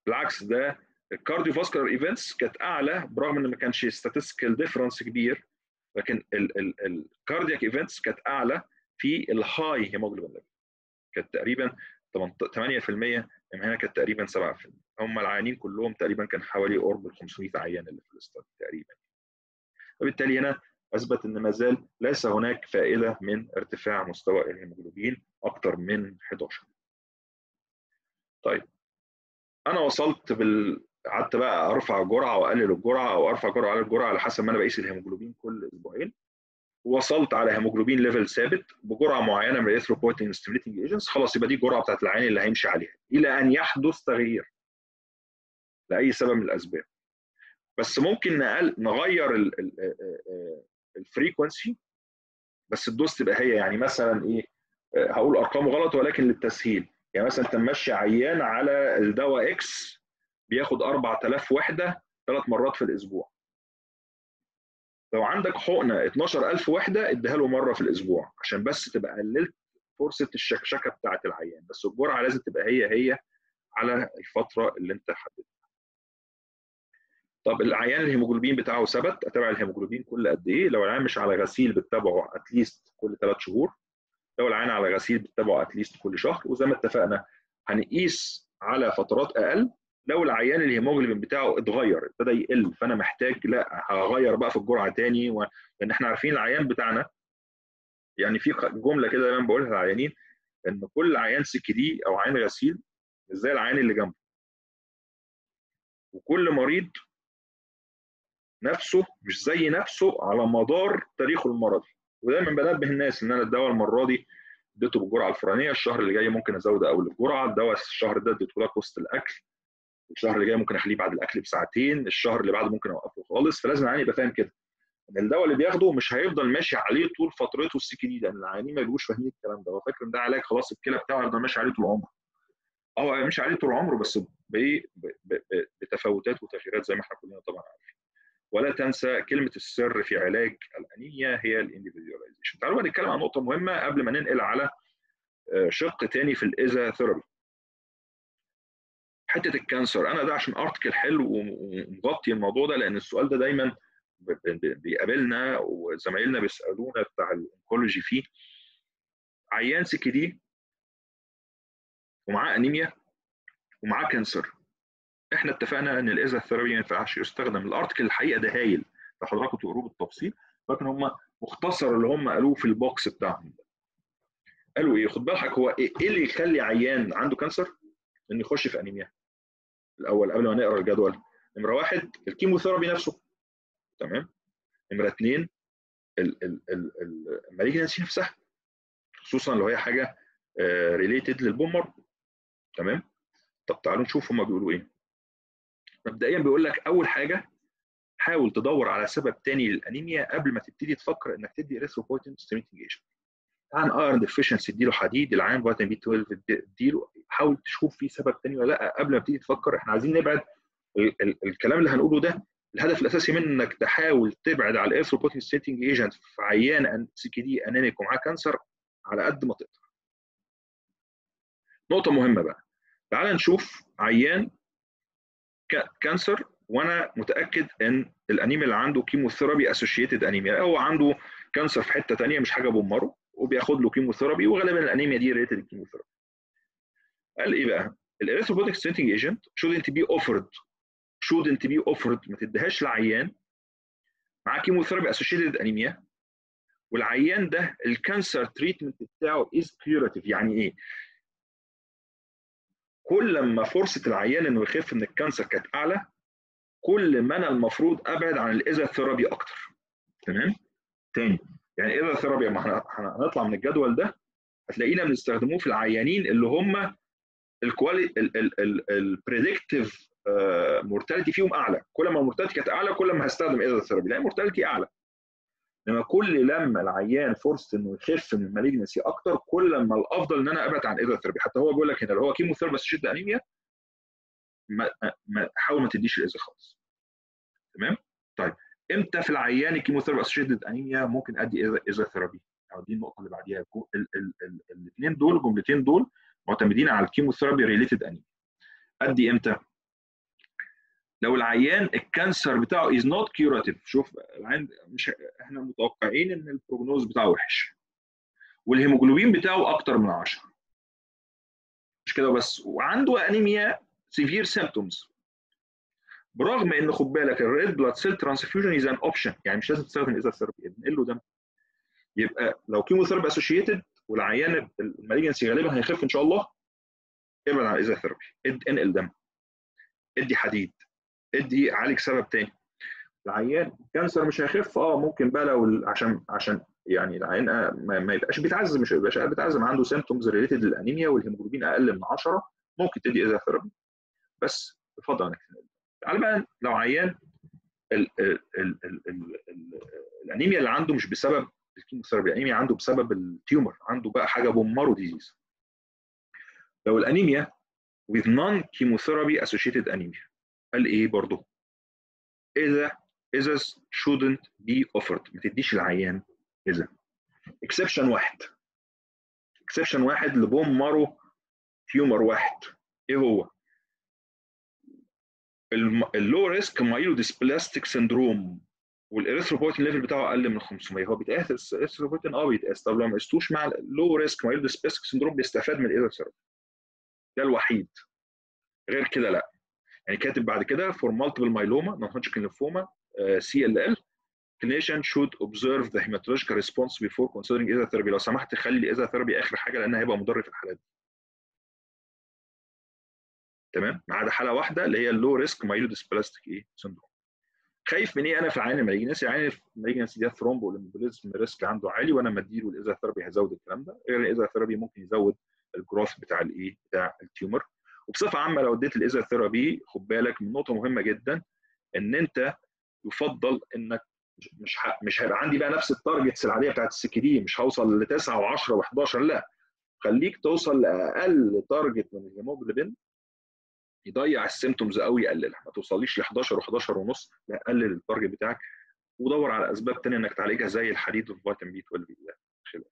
بالعكس ده الكارديو فاسكولار ايفنتس كانت اعلى برغم ان ما كانش statistical ديفرنس كبير لكن الكاردياك ايفنتس كانت اعلى في الهاي هيموجلوبين ليفل كانت تقريبا 8% من هنا كانت تقريبا 7% هم العيانين كلهم تقريبا كان حوالي قرب ال 500 عيان اللي في الاستاد تقريبا وبالتالي هنا اثبت ان ما زال ليس هناك فائده من ارتفاع مستوى الهيموجلوبين اكثر من 11 طيب انا وصلت بال قعدت بقى ارفع الجرعه واقلل الجرعه او ارفع الجرعه واقلل الجرعه على حسب ما انا بقيس الهيموجلوبين كل اسبوعين وصلت على هيموجلوبين ليفل ثابت بجرعه معينه من الاريثروبويتين ستيميليتنج ايجنتس خلاص يبقى دي الجرعه بتاعت العين اللي هيمشي عليها الى ان يحدث تغيير لاي سبب من الاسباب بس ممكن نقل نغير الفريكونسي بس الدوز تبقى هي يعني مثلا ايه هقول ارقام غلط ولكن للتسهيل يعني مثلا انت ماشي عيان على الدواء اكس بياخد 4000 وحده ثلاث مرات في الاسبوع لو عندك حقنه 12000 وحده اديها له مره في الاسبوع عشان بس تبقى قللت فرصه الشكشكه بتاعه العيان بس الجرعه لازم تبقى هي هي على الفتره اللي انت حددتها طب العيان الهيموجلوبين بتاعه ثبت اتابع الهيموجلوبين كل قد ايه لو العيان مش على غسيل بتتابعه اتليست كل ثلاث شهور لو العيان على غسيل بتتابعه اتليست كل شهر وزي ما اتفقنا هنقيس على فترات اقل لو العيان الهيموجلوبين بتاعه اتغير ابتدى يقل فانا محتاج لا هغير بقى في الجرعه تاني و... لان احنا عارفين العيان بتاعنا يعني في جمله كده دايما بقولها للعيانين ان كل عيان سكي دي او عيان غسيل مش زي العيان اللي جنبه وكل مريض نفسه مش زي نفسه على مدار تاريخه المرضي ودايما بنبه الناس ان انا الدواء المره دي اديته بالجرعه الفلانيه الشهر اللي جاي ممكن ازود اول الجرعه الدواء الشهر ده اديته لك وسط الاكل الشهر اللي جاي ممكن اخليه بعد الاكل بساعتين الشهر اللي بعده ممكن اوقفه خالص فلازم العيان يبقى فاهم كده ان الدواء اللي بياخده مش هيفضل ماشي عليه طول فترته السكي دي لان العيانين ما بيبقوش فاهمين الكلام ده هو فاكر ان ده علاج خلاص الكلى بتاعه هيفضل ماشي عليه طول عمره هو ماشي عليه طول عمره بس بتفاوتات وتغييرات زي ما احنا كلنا طبعا عارفين ولا تنسى كلمه السر في علاج الانيميا هي الانديفيدواليزيشن تعالوا بقى نتكلم عن نقطه مهمه قبل ما ننقل على شق تاني في الايزا ثيرابي حته الكانسر انا ده عشان ارتكل حلو ومغطي الموضوع ده لان السؤال ده دايما بيقابلنا وزمايلنا بيسالونا بتاع الانكولوجي فيه عيان سكي دي ومعاه انيميا ومعاه كانسر احنا اتفقنا ان الايزا ثيرابي ما ينفعش يستخدم الارتكل الحقيقه ده هايل فحضراتكم تقروه بالتفصيل لكن هم مختصر اللي هم قالوه في البوكس بتاعهم ده قالوا ايه خد بالك هو ايه اللي يخلي عيان عنده كانسر انه يخش في انيميا الاول قبل ما نقرا الجدول نمره واحد الكيموثيرابي نفسه تمام نمره اثنين المالجنسي نفسها خصوصا لو هي حاجه ريليتد للبومر تمام طب تعالوا نشوف هما بيقولوا ايه مبدئيا بيقول لك اول حاجه حاول تدور على سبب تاني للانيميا قبل ما تبتدي تفكر انك تدي اريثروبويتين ستيميتنج ايجنت عن ايرون ديفيشنسي اديله حديد العين فيتامين بي 12 اديله حاول تشوف في سبب تاني ولا لا قبل ما تبتدي تفكر احنا عايزين نبعد ال ال الكلام اللي هنقوله ده الهدف الاساسي منه انك تحاول تبعد على الاريثروبويتين ستيميتنج ايجنت في عيان سي كي دي انيميك ومعاه كانسر على قد ما تقدر نقطه مهمه بقى تعال نشوف عيان كانسر وانا متاكد ان الانيميا اللي عنده كيموثيرابي اسوشيتد انيميا هو عنده كانسر في حته ثانيه مش حاجه بمره وبياخد له كيموثيرابي وغالبا الانيميا دي ريتد الكيموثيرابي قال ايه بقى الاريثروبوتيك ستينتنج ايجنت shouldn't be offered shouldn't be offered ما تديهاش لعيان مع كيموثيرابي اسوشيتد انيميا والعيان ده الكانسر تريتمنت بتاعه از كيوراتيف يعني ايه كل ما فرصه العيان انه يخف من الكانسر كانت اعلى كل ما انا المفروض ابعد عن الايزا ثيرابي اكتر تمام تاني يعني ايزا ثيرابي ما احنا هنطلع من الجدول ده هتلاقينا بنستخدموه في العيانين اللي هم الكوالي البريدكتيف مورتاليتي فيهم اعلى كل ما المورتاليتي كانت اعلى كل ما هستخدم ايزا ثيرابي لان المورتاليتي اعلى لما كل لما العيان فرصه انه يخف من المالجنسي اكتر كل ما الافضل ان انا ابعد عن ايزا ثيرابي حتى هو بيقول لك هنا لو هو كيمو ثيرابي بس شد انيميا ما ما حاول ما تديش الايزا خالص تمام طيب امتى في العيان الكيموثيرابي اسوشيتد انيميا ممكن ادي ايزا ثيرابي او دي النقطه اللي بعديها الاثنين دول الجملتين دول معتمدين على الكيموثيرابي ريليتد انيميا ادي امتى لو العيان الكانسر بتاعه از نوت كيوراتيف شوف العيان مش احنا متوقعين ان البروجنوز بتاعه وحش والهيموجلوبين بتاعه اكتر من 10 مش كده بس وعنده انيميا سيفير سيمبتومز برغم ان خد بالك الريد بلاد سيل ترانسفيوجن از ان اوبشن يعني مش لازم تستخدم اذا ثيرابي انقل له دم يبقى لو كيموثيرابي اسوشيتد والعيان المالجنسي غالبا هيخف ان شاء الله ابعد عن الاذا ثيرابي انقل دم ادي حديد ادي عالج سبب تاني العيان كانسر مش هيخف اه ممكن بقى لو عشان عشان يعني العيان ما, ما يبقاش بيتعذب مش هيبقاش بيتعذب عنده سيمتومز ريليتد للانيميا والهيموجلوبين اقل من 10 ممكن تدي اذا ثيرابي بس يفضل انك تنقل تعال بقى لو عيان ال ال ال ال ال ال الانيميا اللي عنده مش بسبب الكيموثيرابي الانيميا عنده بسبب التيومر عنده بقى حاجه بومارو ديزيز لو الانيميا with non chemotherapy associated anemia قال ايه برضه اذا اذا shouldn't be offered ما تديش العيان اذا exception واحد exception واحد لبوم مارو تيومر واحد ايه هو اللو ريسك مايلو ديسبلاستيك سندروم والاريثروبويتين ليفل بتاعه اقل من 500 هو بيتقاس الاريثروبويتين اه بيتقاس طب لو ما قستوش مع اللو ريسك مايلو ديسبلاستيك سندروم بيستفاد من الايروثيرابي ده الوحيد غير كده لا يعني كاتب بعد كده for multiple myeloma non Hodgkin lymphoma uh, CLL clinician should observe the hematological response before considering either therapy لو سمحت خلي الاذا ثيرابي اخر حاجه لانها هيبقى مضر في الحالات دي تمام ما عدا حاله واحده اللي هي اللو ريسك مايلو ديسبلاستيك ايه سندروم خايف من ايه انا في العين المالجنسي العين المالجنسي ده ثرومبو والامبوليزم ريسك عنده عالي وانا لما اديله الاذا ثيرابي هيزود الكلام ده غير الاذا ثيرابي ممكن يزود الجروث بتاع الايه بتاع التيومر وبصفه عامه لو اديت الاذا ثيرابي خد بالك من نقطه مهمه جدا ان انت يفضل انك مش ح... مش هيبقى عندي بقى نفس التارجتس العاديه بتاعت السكي دي مش هوصل ل 9 و10 و11 لا خليك توصل لاقل تارجت من الهيموجلوبين يضيع السيمتومز قوي يقللها ما توصليش ل 11 و11 ونص لا قلل التارجت بتاعك ودور على اسباب ثانيه انك تعالجها زي الحديد والفيتامين بي 12 خلاف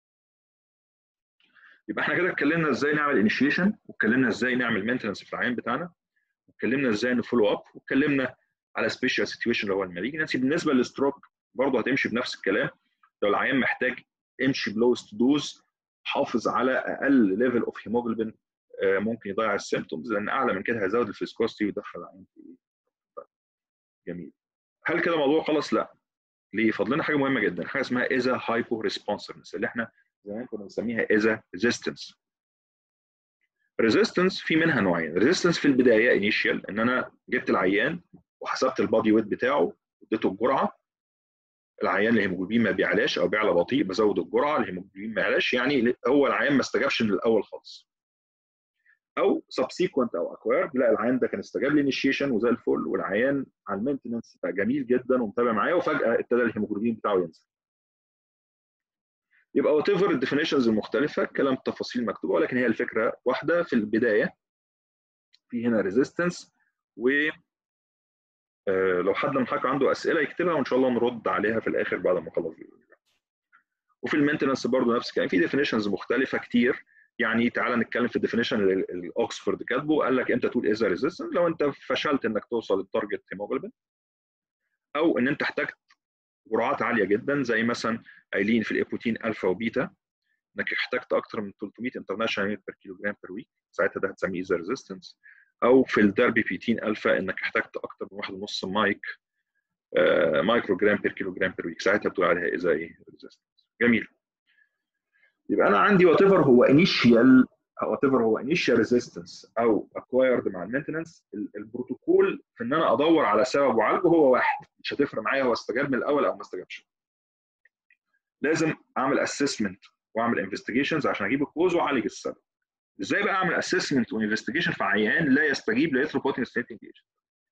يبقى احنا كده اتكلمنا ازاي نعمل انيشيشن واتكلمنا ازاي نعمل مينتنس في العين بتاعنا واتكلمنا ازاي نفولو اب واتكلمنا على سبيشال سيتويشن اللي هو المالجنسي بالنسبه للستروك برضه هتمشي بنفس الكلام لو العيان محتاج امشي بلوست دوز حافظ على اقل ليفل اوف هيموجلوبين ممكن يضيع السيمتومز لان اعلى من كده هيزود الفيسكوستي ويدخل العين في جميل هل كده الموضوع خلص؟ لا ليه؟ فاضلنا حاجه مهمه جدا حاجه اسمها اذا هايبو ريسبونسفنس اللي احنا زمان كنا بنسميها اذا ريزيستنس ريزيستنس في منها نوعين ريزيستنس في البدايه انيشيال ان انا جبت العيان وحسبت البادي ويت بتاعه واديته الجرعه العيان الهيموجلوبين ما بيعلاش او بيعلى بطيء بزود الجرعه الهيموجلوبين ما يعلاش يعني هو العيان ما استجابش من الاول خالص او سبسيكونت او اكويرد لا العيان ده كان استجاب للانيشيشن وزي الفل والعيان على المينتنس بقى جميل جدا ومتابع معايا وفجاه ابتدى الهيموجلوبين بتاعه ينزل يبقى وات ايفر الديفينيشنز المختلفه كلام التفاصيل مكتوبه ولكن هي الفكره واحده في البدايه في هنا ريزيستنس و لو حد من حضرتك عنده اسئله يكتبها وان شاء الله نرد عليها في الاخر بعد ما اخلص وفي المينتنس برضه نفس الكلام في ديفينيشنز مختلفه كتير يعني تعالى نتكلم في الديفينيشن اللي الاوكسفورد كاتبه قال لك امتى تقول اذا ريزيستنت لو انت فشلت انك توصل للتارجت هيموجلوبين او ان انت احتجت جرعات عاليه جدا زي مثلا قايلين في الايبوتين الفا وبيتا انك احتجت اكثر من 300 انترناشونال يونت بير كيلو جرام بير ويك ساعتها ده هتسميه اذا ريزيستنس او في الدربي بيتين الفا انك احتجت اكثر من واحد ونص مايك آه مايكرو جرام بير كيلو جرام بير ويك ساعتها بتقول عليها اذا ايه ريزيستنس جميل يبقى انا عندي وات ايفر هو انيشيال وات ايفر هو انيشيال ريزيستنس او اكوايرد مع المينتنس البروتوكول في ان انا ادور على سبب وعالجه هو واحد مش هتفرق معايا هو استجاب من الاول او ما استجابش لازم اعمل اسسمنت واعمل انفستيجيشنز عشان اجيب الكوز واعالج السبب ازاي بقى اعمل اسسمنت وانفستيجيشن في عيان لا يستجيب لإثروبوتين ستيتنج ايجنت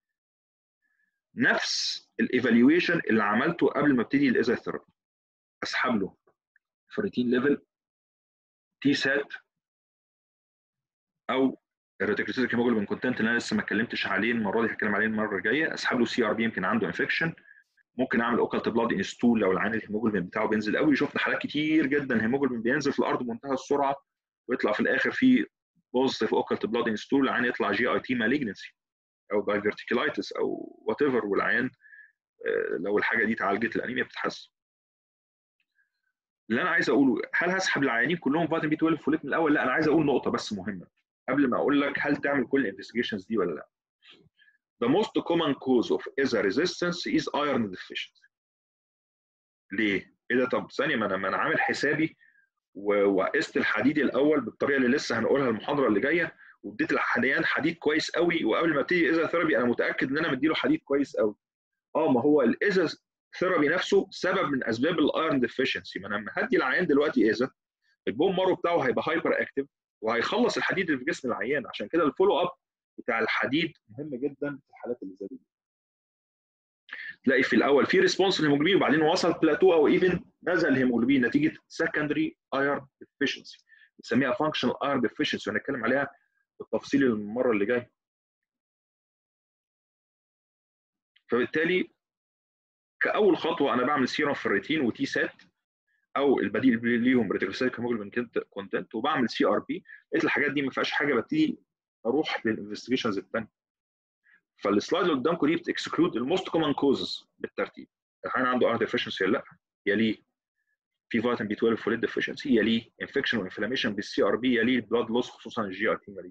نفس الايفالويشن اللي عملته قبل ما ابتدي الاذا ثيرابي اسحب له فريتين ليفل تي سات او الريتيكولوسيتيك هيموجلوبين كونتنت اللي انا لسه ما اتكلمتش عليه المره دي هتكلم عليه المره الجايه اسحب له سي ار بي يمكن عنده انفكشن ممكن اعمل اوكالت بلاد انستول لو العين الهيموجلوبين بتاعه بينزل قوي شفنا حالات كتير جدا الهيموجلوبين بينزل في الارض بمنتهى السرعه ويطلع في الاخر في بوزيتيف اوكالت بلاد انستول العين يطلع جي اي تي مالجنسي او دايفرتيكولايتس او وات ايفر والعيان لو الحاجه دي اتعالجت الانيميا بتتحسن اللي انا عايز اقوله هل هسحب العيانين كلهم فيتامين بي 12 فوليت من الاول لا انا عايز اقول نقطه بس مهمه قبل ما اقول لك هل تعمل كل الانفستيجيشنز دي ولا لا The most common cause of ESA resistance is iron deficiency. ليه؟ ايه ده طب ثانيه ما انا ما انا عامل حسابي وقست الحديد الاول بالطريقه اللي لسه هنقولها المحاضره اللي جايه واديت العيان حديد كويس قوي وقبل ما ابتدي ايزا ثيرابي انا متاكد ان انا مديله حديد كويس قوي. اه ما هو الايزا ثيرابي نفسه سبب من اسباب الايرون ديفيشنسي ما انا لما هدي العيان دلوقتي ايزا البون مارو بتاعه هيبقى هايبر اكتف وهيخلص الحديد اللي في جسم العيان عشان كده الفولو اب بتاع الحديد مهم جدا في الحالات اللي زي دي تلاقي في الاول في ريسبونس للهيموجلوبين وبعدين وصل بلاتو او ايفن نزل الهيموجلوبين نتيجه سكندري ايرون ديفيشنسي بنسميها فانكشنال ايرون ديفيشنسي وهنتكلم عليها بالتفصيل المره اللي جايه فبالتالي كاول خطوه انا بعمل سيرم فريتين وتي سات او البديل ليهم ريتيكوسايت هيموجلوبين كونتنت وبعمل سي ار بي لقيت الحاجات دي ما فيهاش حاجه ببتدي اروح للانفستيجيشنز الثانيه فالسلايد اللي قدامكم دي بتكسكلود الموست كومن كوزز بالترتيب الحين عنده ار ديفيشنسي ولا لا يليه في فيتامين بي 12 فوليد ديفيشنسي يليه انفكشن وانفلاميشن بالسي ار بي يليه البلاد لوس خصوصا الجي ار تي مالي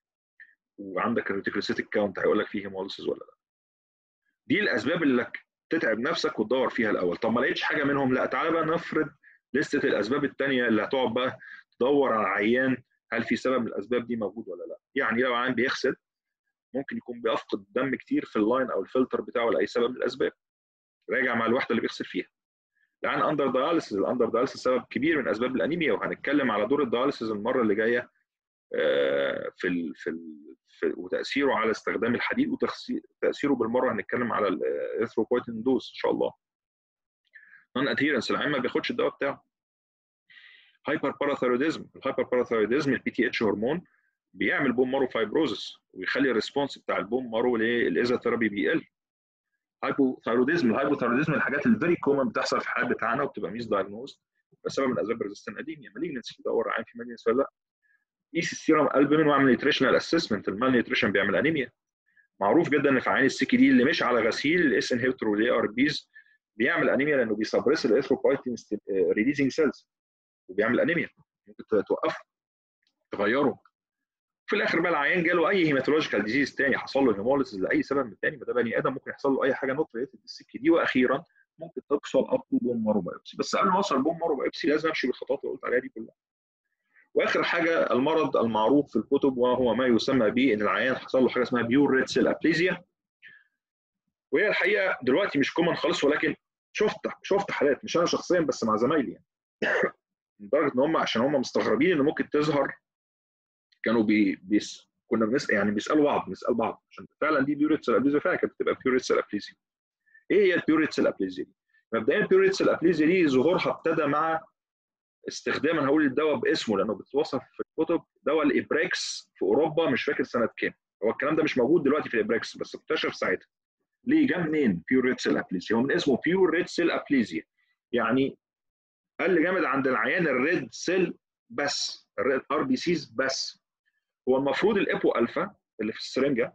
وعندك الريتيكوسيتيك كاونت هيقول لك فيه هيموليسيس ولا لا دي الاسباب اللي لك تتعب نفسك وتدور فيها الاول طب ما لقيتش حاجه منهم لا تعالى بقى نفرض لسته الاسباب الثانيه اللي هتقعد بقى تدور على العيان هل في سبب من الاسباب دي موجود ولا لا يعني لو عيان بيغسل ممكن يكون بيفقد دم كتير في اللاين او الفلتر بتاعه لاي سبب من الاسباب راجع مع الوحده اللي بيغسل فيها العيان اندر داياليسيس الاندر داياليسيس سبب كبير من اسباب الانيميا وهنتكلم على دور الداياليسيس المره اللي جايه في ال في, ال في وتاثيره على استخدام الحديد وتاثيره بالمره هنتكلم على الاثروبويتين دوز ان شاء الله نون ادهيرنس العيان ما بياخدش الدواء بتاعه هايبر باراثيروديزم الهايبر باراثيروديزم البي تي اتش هرمون بيعمل بون مارو فايبروزس ويخلي الريسبونس بتاع البون مارو للايزا ثيرابي بيقل هايبوثايروديزم الهايبوثايروديزم الحاجات الفيري كومن بتحصل في الحالات بتاعنا وبتبقى ميس دايجنوز بسبب من اسباب ريزيستنت اديميا مالجنسي بدور عين في مالجنسي ولا لا قيس السيرم البومين واعمل نيوتريشنال اسسمنت المال نيوتريشن بيعمل انيميا معروف جدا ان في عين السكي دي اللي مش على غسيل الاس انهبيتور والاي ار بيز بيعمل انيميا لانه بيسبرس الاثروبايتين ريليزنج سيلز وبيعمل انيميا ممكن توقفه تغيره في الاخر بقى العيان جاله اي هيماتولوجيكال ديزيز تاني حصل له هيموليسيس لاي سبب من تاني ما ده بني ادم ممكن يحصل له اي حاجه نوت ريليتد بالسكه دي واخيرا ممكن تحصل اب تو بون مارو بايوبسي بس قبل ما اوصل بون مارو بايوبسي لازم امشي بالخطوات اللي قلت عليها دي كلها واخر حاجه المرض المعروف في الكتب وهو ما يسمى به ان العيان حصل له حاجه اسمها بيور ريد سيل ابليزيا وهي الحقيقه دلوقتي مش كومن خالص ولكن شفت شفت حالات مش انا شخصيا بس مع زمايلي يعني لدرجه ان هم عشان هم مستغربين ان ممكن تظهر كانوا بي بيس كنا بنسال يعني بيسالوا بعض بنسال بعض عشان فعلا دي بيوريتس الابليزيا فعلا كانت بتبقى بيوريتس الابليزيا ايه هي البيوريتس الابليزيا دي؟ مبدئيا البيوريتس الابليزيا دي ظهورها ابتدى مع استخدام انا هقول الدواء باسمه لانه بتوصف في الكتب دواء الابريكس في اوروبا مش فاكر سنه كام هو الكلام ده مش موجود دلوقتي في الابريكس بس اكتشف ساعتها ليه جه منين بيور سيل ابليزيا هو من اسمه بيور سيل ابليزيا يعني قل جامد عند العيان الريد سيل بس الريد ار بي سيز بس هو المفروض الابو الفا اللي في السرنجه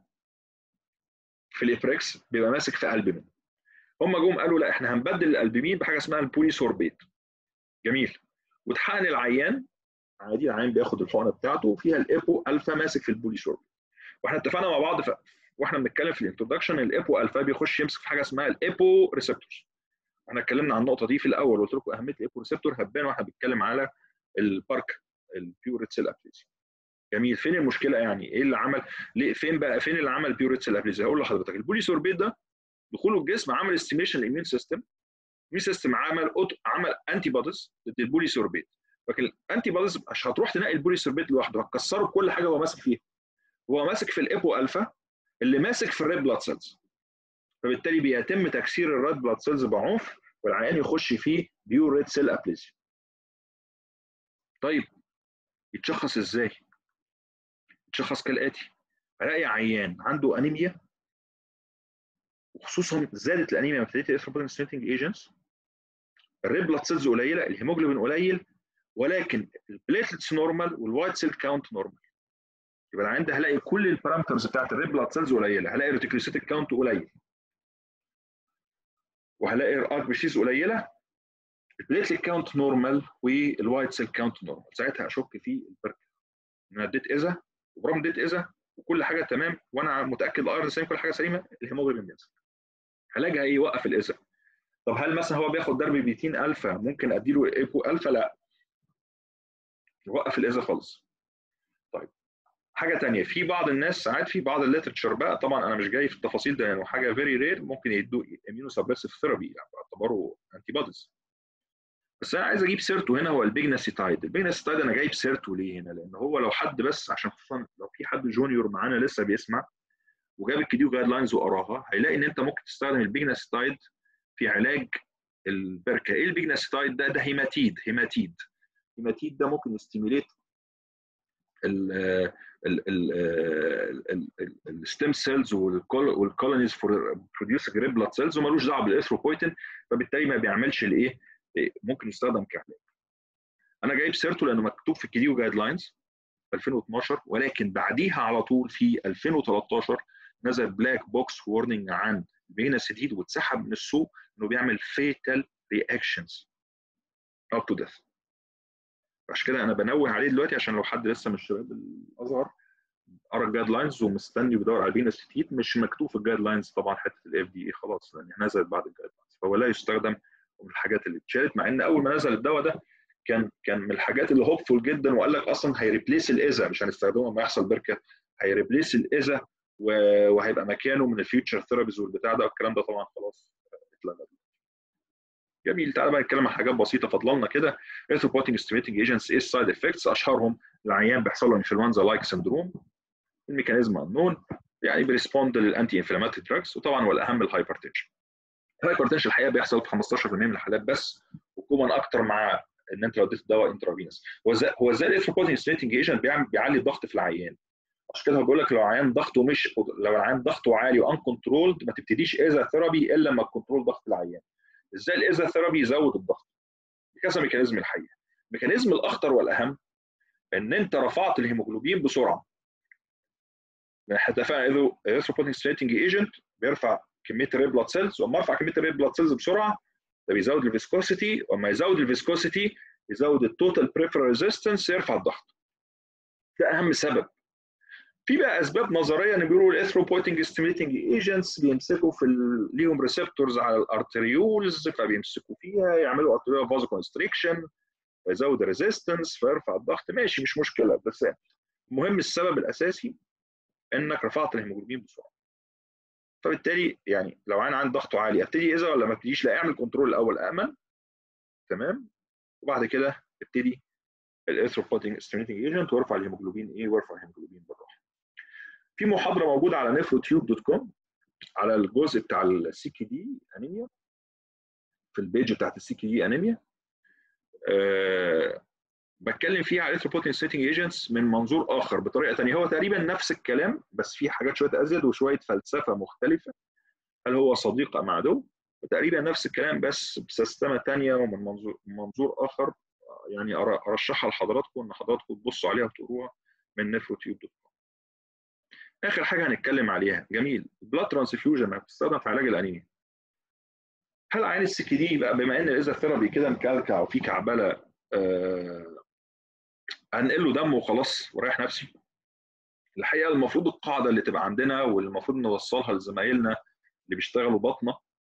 في الابريكس بيبقى ماسك في البومين هم جم قالوا لا احنا هنبدل الالبومين بحاجه اسمها البوليسوربيت جميل واتحقن العيان عادي العيان بياخد الحقنه بتاعته وفيها الابو الفا ماسك في البوليسوربيت واحنا اتفقنا مع بعض ف... واحنا بنتكلم في الانترودكشن الابو الفا بيخش يمسك في حاجه اسمها الابو ريسبتورز احنا اتكلمنا عن النقطه دي في الاول قلت لكم اهميه الابو ريسبتور هتبان واحنا بنتكلم على البارك البيوريت سيل ابليزيا جميل فين المشكله يعني ايه اللي عمل ليه فين بقى فين اللي عمل بيوريت سيل ابليزيا هقول لحضرتك البوليسوربيت ده دخوله الجسم عمل استيميشن للاميون سيستم الاميون سيستم عمل أوت... عمل انتي بوديز ضد البوليسوربيت لكن الانتي بوديز مش هتروح تنقي البوليسوربيت لوحده هتكسره بكل حاجه هو ماسك فيها هو ماسك في الابو الفا اللي ماسك في الريد بلاد سيلز فبالتالي بيتم تكسير الريد بلاد سيلز بعنف والعيان يخش فيه بيور ريد سيل ابليزيا طيب يتشخص ازاي يتشخص كالاتي الاقي عيان عنده انيميا وخصوصا زادت الانيميا من ابتدائي الاثروبوتين ستيميتنج ايجنتس الريد بلاد سيلز قليله الهيموجلوبين قليل ولكن البليتلتس نورمال والوايت سيل كاونت نورمال يبقى العيان ده هلاقي كل البارامترز بتاعت الريد بلاد سيلز قليله هلاقي ريتيكولوسيتيك كاونت قليل وهلاقي الار بي سيز قليله البليتليت كاونت نورمال والوايت سيل كاونت نورمال ساعتها اشك في البركه ان انا اديت اذا وبرغم اديت اذا وكل حاجه تمام وانا متاكد الايرون سليم كل حاجه سليمه الهيموجلوبين بينزل علاجها ايه يوقف الاذى طب هل مثلا هو بياخد ضرب بيتين الفا ممكن ادي له ايبو الفا لا يوقف الاذى خالص طيب حاجه ثانيه في بعض الناس ساعات في بعض الليترشر بقى طبعا انا مش جاي في التفاصيل ده يعني حاجه فيري رير ممكن يدوا اميونو سبريسيف ثيرابي يعني باعتباره انتي بوديز بس انا عايز اجيب سيرته هنا هو البيجناسيتايد البيجناسيتايد انا جايب سيرته ليه هنا لان هو لو حد بس عشان خصوصا لو في حد جونيور معانا لسه بيسمع وجاب الكيديو جايد لاينز وقراها هيلاقي ان انت ممكن تستخدم البيجناسيتايد في علاج البركه ايه البيجناسيتايد ده ده هيماتيد هيماتيد هيماتيد ده ممكن يستيميليت الستيم سيلز والكولونيز فور بروديوسنج ريد بلاد سيلز ومالوش دعوه بالاثروبويتين فبالتالي ما بيعملش الايه ممكن يستخدم كعلاج انا جايب سيرته لانه مكتوب في الكيديو جايد لاينز 2012 ولكن بعديها على طول في 2013 نزل بلاك بوكس وورنينج عن بينا سديد واتسحب من السوق انه بيعمل فيتال رياكشنز اب تو ديث عشان كده انا بنوه عليه دلوقتي عشان لو حد لسه من الشباب الاصغر قرا الجايد لاينز ومستني بيدور على بينا ستيت مش مكتوب في الجايد لاينز طبعا حته الاف دي اي خلاص لان نزلت بعد الجايد لاينز فهو لا يستخدم من الحاجات اللي اتشالت مع ان اول ما نزل الدواء ده كان كان من الحاجات اللي هوبفول جدا وقال لك اصلا هيريبليس الاذى مش هنستخدمه لما يحصل بركه هيريبليس الاذى وهيبقى مكانه من الفيوتشر ثيرابيز والبتاع ده والكلام ده طبعا خلاص اتلغى جميل تعالى بقى نتكلم عن حاجات بسيطه فضلنا كده ايثروبوتنج ستيميتنج ايجنتس ايه السايد افكتس اشهرهم العيان بيحصل له انفلونزا لايك سندروم الميكانيزم انون يعني بيرسبوند للانتي انفلاماتوري دراجز وطبعا والاهم الهايبرتنشن الهايبرتنشن الحقيقه بيحصل في 15% من الحالات بس وكومن اكتر مع ان انت لو اديت دواء انترافينوس هو ازاي هو ازاي الايثروبوتنج ستيميتنج ايجنت بيعلي الضغط في العيان عشان كده بقول لك لو عيان ضغطه مش لو العيان ضغطه عالي وان كنترولد ما تبتديش اذا ثيرابي الا لما تكنترول ضغط العيان ازاي الاذا ثيرابي يزود الضغط بكذا ميكانيزم الحقيقه الميكانيزم الاخطر والاهم ان انت رفعت الهيموجلوبين بسرعه احنا اتفقنا ايثروبوتنج ستيميتنج ايجنت بيرفع كميه الريد بلاد سيلز واما ارفع كميه الريد بلاد سيلز بسرعه ده بيزود الفيسكوسيتي واما يزود الفيسكوسيتي يزود التوتال بريفرال ريزيستنس يرفع الضغط ده اهم سبب في بقى اسباب نظريه ان بيقولوا الاثروبويتنج ستيميتنج ايجنتس بيمسكوا في ال... ليهم ريسبتورز على الارتريولز فبيمسكوا فيها يعملوا ارتريول فازو كونستريكشن فيزود الريزيستنس فيرفع الضغط ماشي مش مشكله بس المهم السبب الاساسي انك رفعت الهيموجلوبين بسرعه فبالتالي يعني لو انا عندي ضغطه عالي ابتدي اذا ولا ما ابتديش لا اعمل كنترول الاول امن تمام وبعد كده ابتدي الاثروبوتنج ستيميتنج ايجنت وارفع الهيموجلوبين ايه وارفع الهيموجلوبين بالراحه في محاضره موجوده على نفروتيوب دوت كوم على الجزء بتاع السي كي دي انيميا في البيج بتاعت السي كي دي انيميا أه بتكلم فيها على الاثروبوتين ستيتنج ايجنتس من منظور اخر بطريقه ثانيه هو تقريبا نفس الكلام بس في حاجات شويه ازيد وشويه فلسفه مختلفه هل هو صديق ام عدو تقريبا نفس الكلام بس بسيستمه ثانيه ومن منظور منظور اخر يعني ارشحها لحضراتكم ان حضراتكم تبصوا عليها وتقروها من نفروتيوب دوت كوم اخر حاجه هنتكلم عليها جميل البلاد ترانسفيوجن بتستخدم في علاج الانيميا هل عين السكي دي بقى بما ان الاذا ثيرابي كده مكلكع وفي كعبله آه هنقل له دم وخلاص ورايح نفسي الحقيقه المفروض القاعده اللي تبقى عندنا والمفروض نوصلها لزمايلنا اللي بيشتغلوا بطنه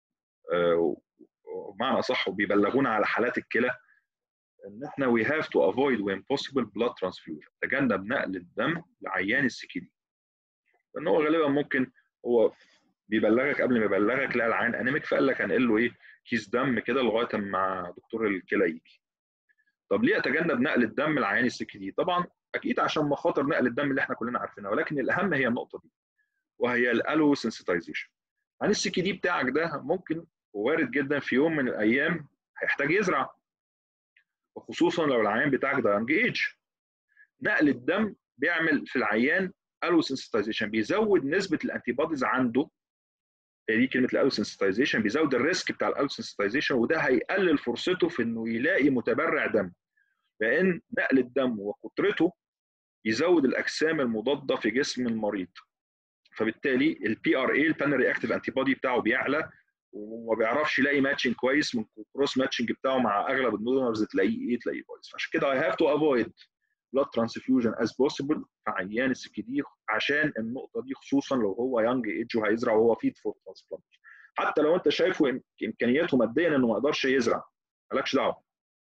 ومعنى صح وبيبلغونا على حالات الكلى ان احنا we have to avoid when possible blood transfusion تجنب نقل الدم لعيان السكي دي لان هو غالبا ممكن هو بيبلغك قبل ما يبلغك لا العيان انيميك فقال لك هنقل له ايه كيس دم كده لغايه اما دكتور الكلى يجي طب ليه اتجنب نقل الدم لعيان السكي دي طبعا اكيد عشان مخاطر نقل الدم اللي احنا كلنا عارفينها ولكن الاهم هي النقطه دي وهي الالو سنسيتايزيشن عن السكي دي بتاعك ده ممكن وارد جدا في يوم من الايام هيحتاج يزرع وخصوصا لو العيان بتاعك ده يونج ايج نقل الدم بيعمل في العيان الو سنسيتايزيشن بيزود نسبه الانتي بوديز عنده دي كلمه الالو سنسيتايزيشن بيزود الريسك بتاع الالو سنسيتايزيشن وده هيقلل فرصته في انه يلاقي متبرع دم لان نقل الدم وكترته يزود الاجسام المضاده في جسم المريض فبالتالي البي ار اي البانل رياكتيف انتي بودي بتاعه بيعلى وما بيعرفش يلاقي ماتشنج كويس من الكروس ماتشنج بتاعه مع اغلب النودرز تلاقيه ايه تلاقيه كويس فعشان كده اي هاف تو افويد blood transfusion as possible في عيان السكي دي عشان النقطه دي خصوصا لو هو يانج ايج وهيزرع وهو فيد فور ترانسبلانتيشن حتى لو انت شايفه امكانياته ماديا انه ما يقدرش يزرع مالكش دعوه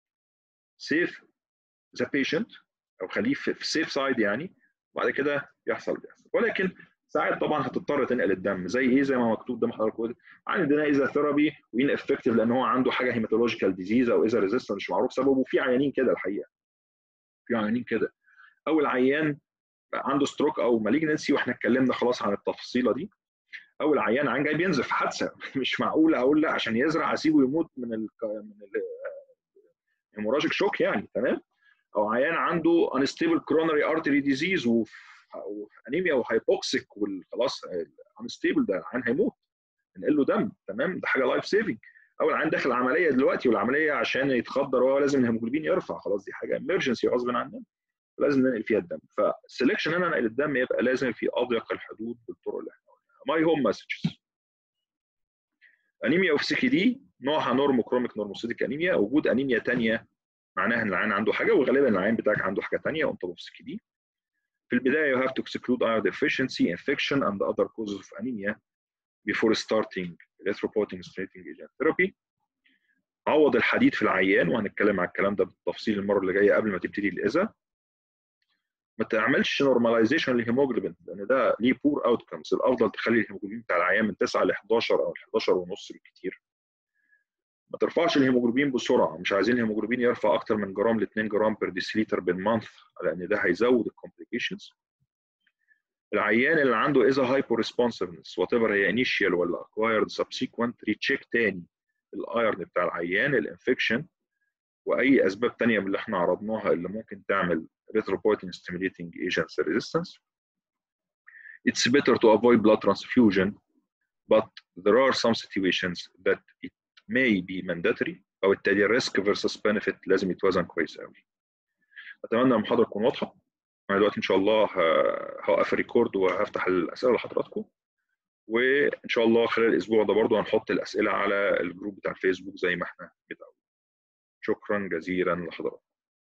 سيف ذا بيشنت او خليه في سيف سايد يعني وبعد كده يحصل بيحصل ولكن ساعات طبعا هتضطر تنقل الدم زي ايه زي ما مكتوب قدام حضرتك عندنا اذا ثيرابي وين افكتيف لان هو عنده حاجه هيماتولوجيكال ديزيز او اذا ريزيستنس مش معروف سببه وفي عيانين كده الحقيقه في عيانين كده او العيان عنده ستروك او مالجنسي واحنا اتكلمنا خلاص عن التفصيله دي او العيان عن جاي بينزف حادثه مش معقول اقول لا عشان يزرع اسيبه يموت من ال من الهيموراجيك شوك يعني تمام او عيان عنده انستيبل كرونري ارتري ديزيز وانيميا وهايبوكسيك وخلاص انستيبل ده العيان هيموت ننقل له دم تمام ده حاجه لايف سيفنج او العيان داخل عمليه دلوقتي والعمليه عشان يتخدر هو لازم الهيموجلوبين يرفع خلاص دي حاجه امرجنسي غصب عننا لازم ننقل فيها الدم فالسلكشن انا انقل الدم يبقى لازم في اضيق الحدود بالطرق اللي احنا قلناها ماي هوم مسجز انيميا اوف سيكي دي نوعها نورموكروميك نورموسيتيك انيميا وجود انيميا ثانيه معناها ان العيان عنده حاجه وغالبا العيان بتاعك عنده حاجه ثانيه اون توب اوف سيكي دي في البدايه you have to exclude iron deficiency infection and other causes of anemia before starting erythropoietin stimulating agent therapy عوض الحديد في العيان وهنتكلم على الكلام ده بالتفصيل المره اللي جايه قبل ما تبتدي الاذى ما تعملش نورماليزيشن للهيموجلوبين لان ده ليه بور اوتكمز الافضل تخلي الهيموجلوبين بتاع العيان من 9 ل 11 او 11 ونص بالكثير ما ترفعش الهيموجلوبين بسرعه مش عايزين الهيموجلوبين يرفع اكتر من جرام ل 2 جرام بير ديسليتر بالمانث لان ده هيزود الكومبليكيشنز العيان اللي عنده اذا هايبو ريسبونسفنس وات ايفر هي انيشيال ولا اكوايرد سبسيكونت ريتشيك تاني الايرن بتاع العيان الانفكشن واي اسباب ثانيه من اللي احنا عرضناها اللي ممكن تعمل erythropoietin stimulating agents resistance. It's better to avoid blood transfusion, but there are some situations that it may be mandatory وبالتالي الريسك versus benefit لازم يتوازن كويس قوي. اتمنى المحاضره تكون واضحه. انا دلوقتي ان شاء الله هوقف الريكورد وهفتح الاسئله لحضراتكم. وان شاء الله خلال الاسبوع ده برضو هنحط الاسئله على الجروب بتاع الفيسبوك زي ما احنا متعودين. شكرا جزيلا لحضراتكم.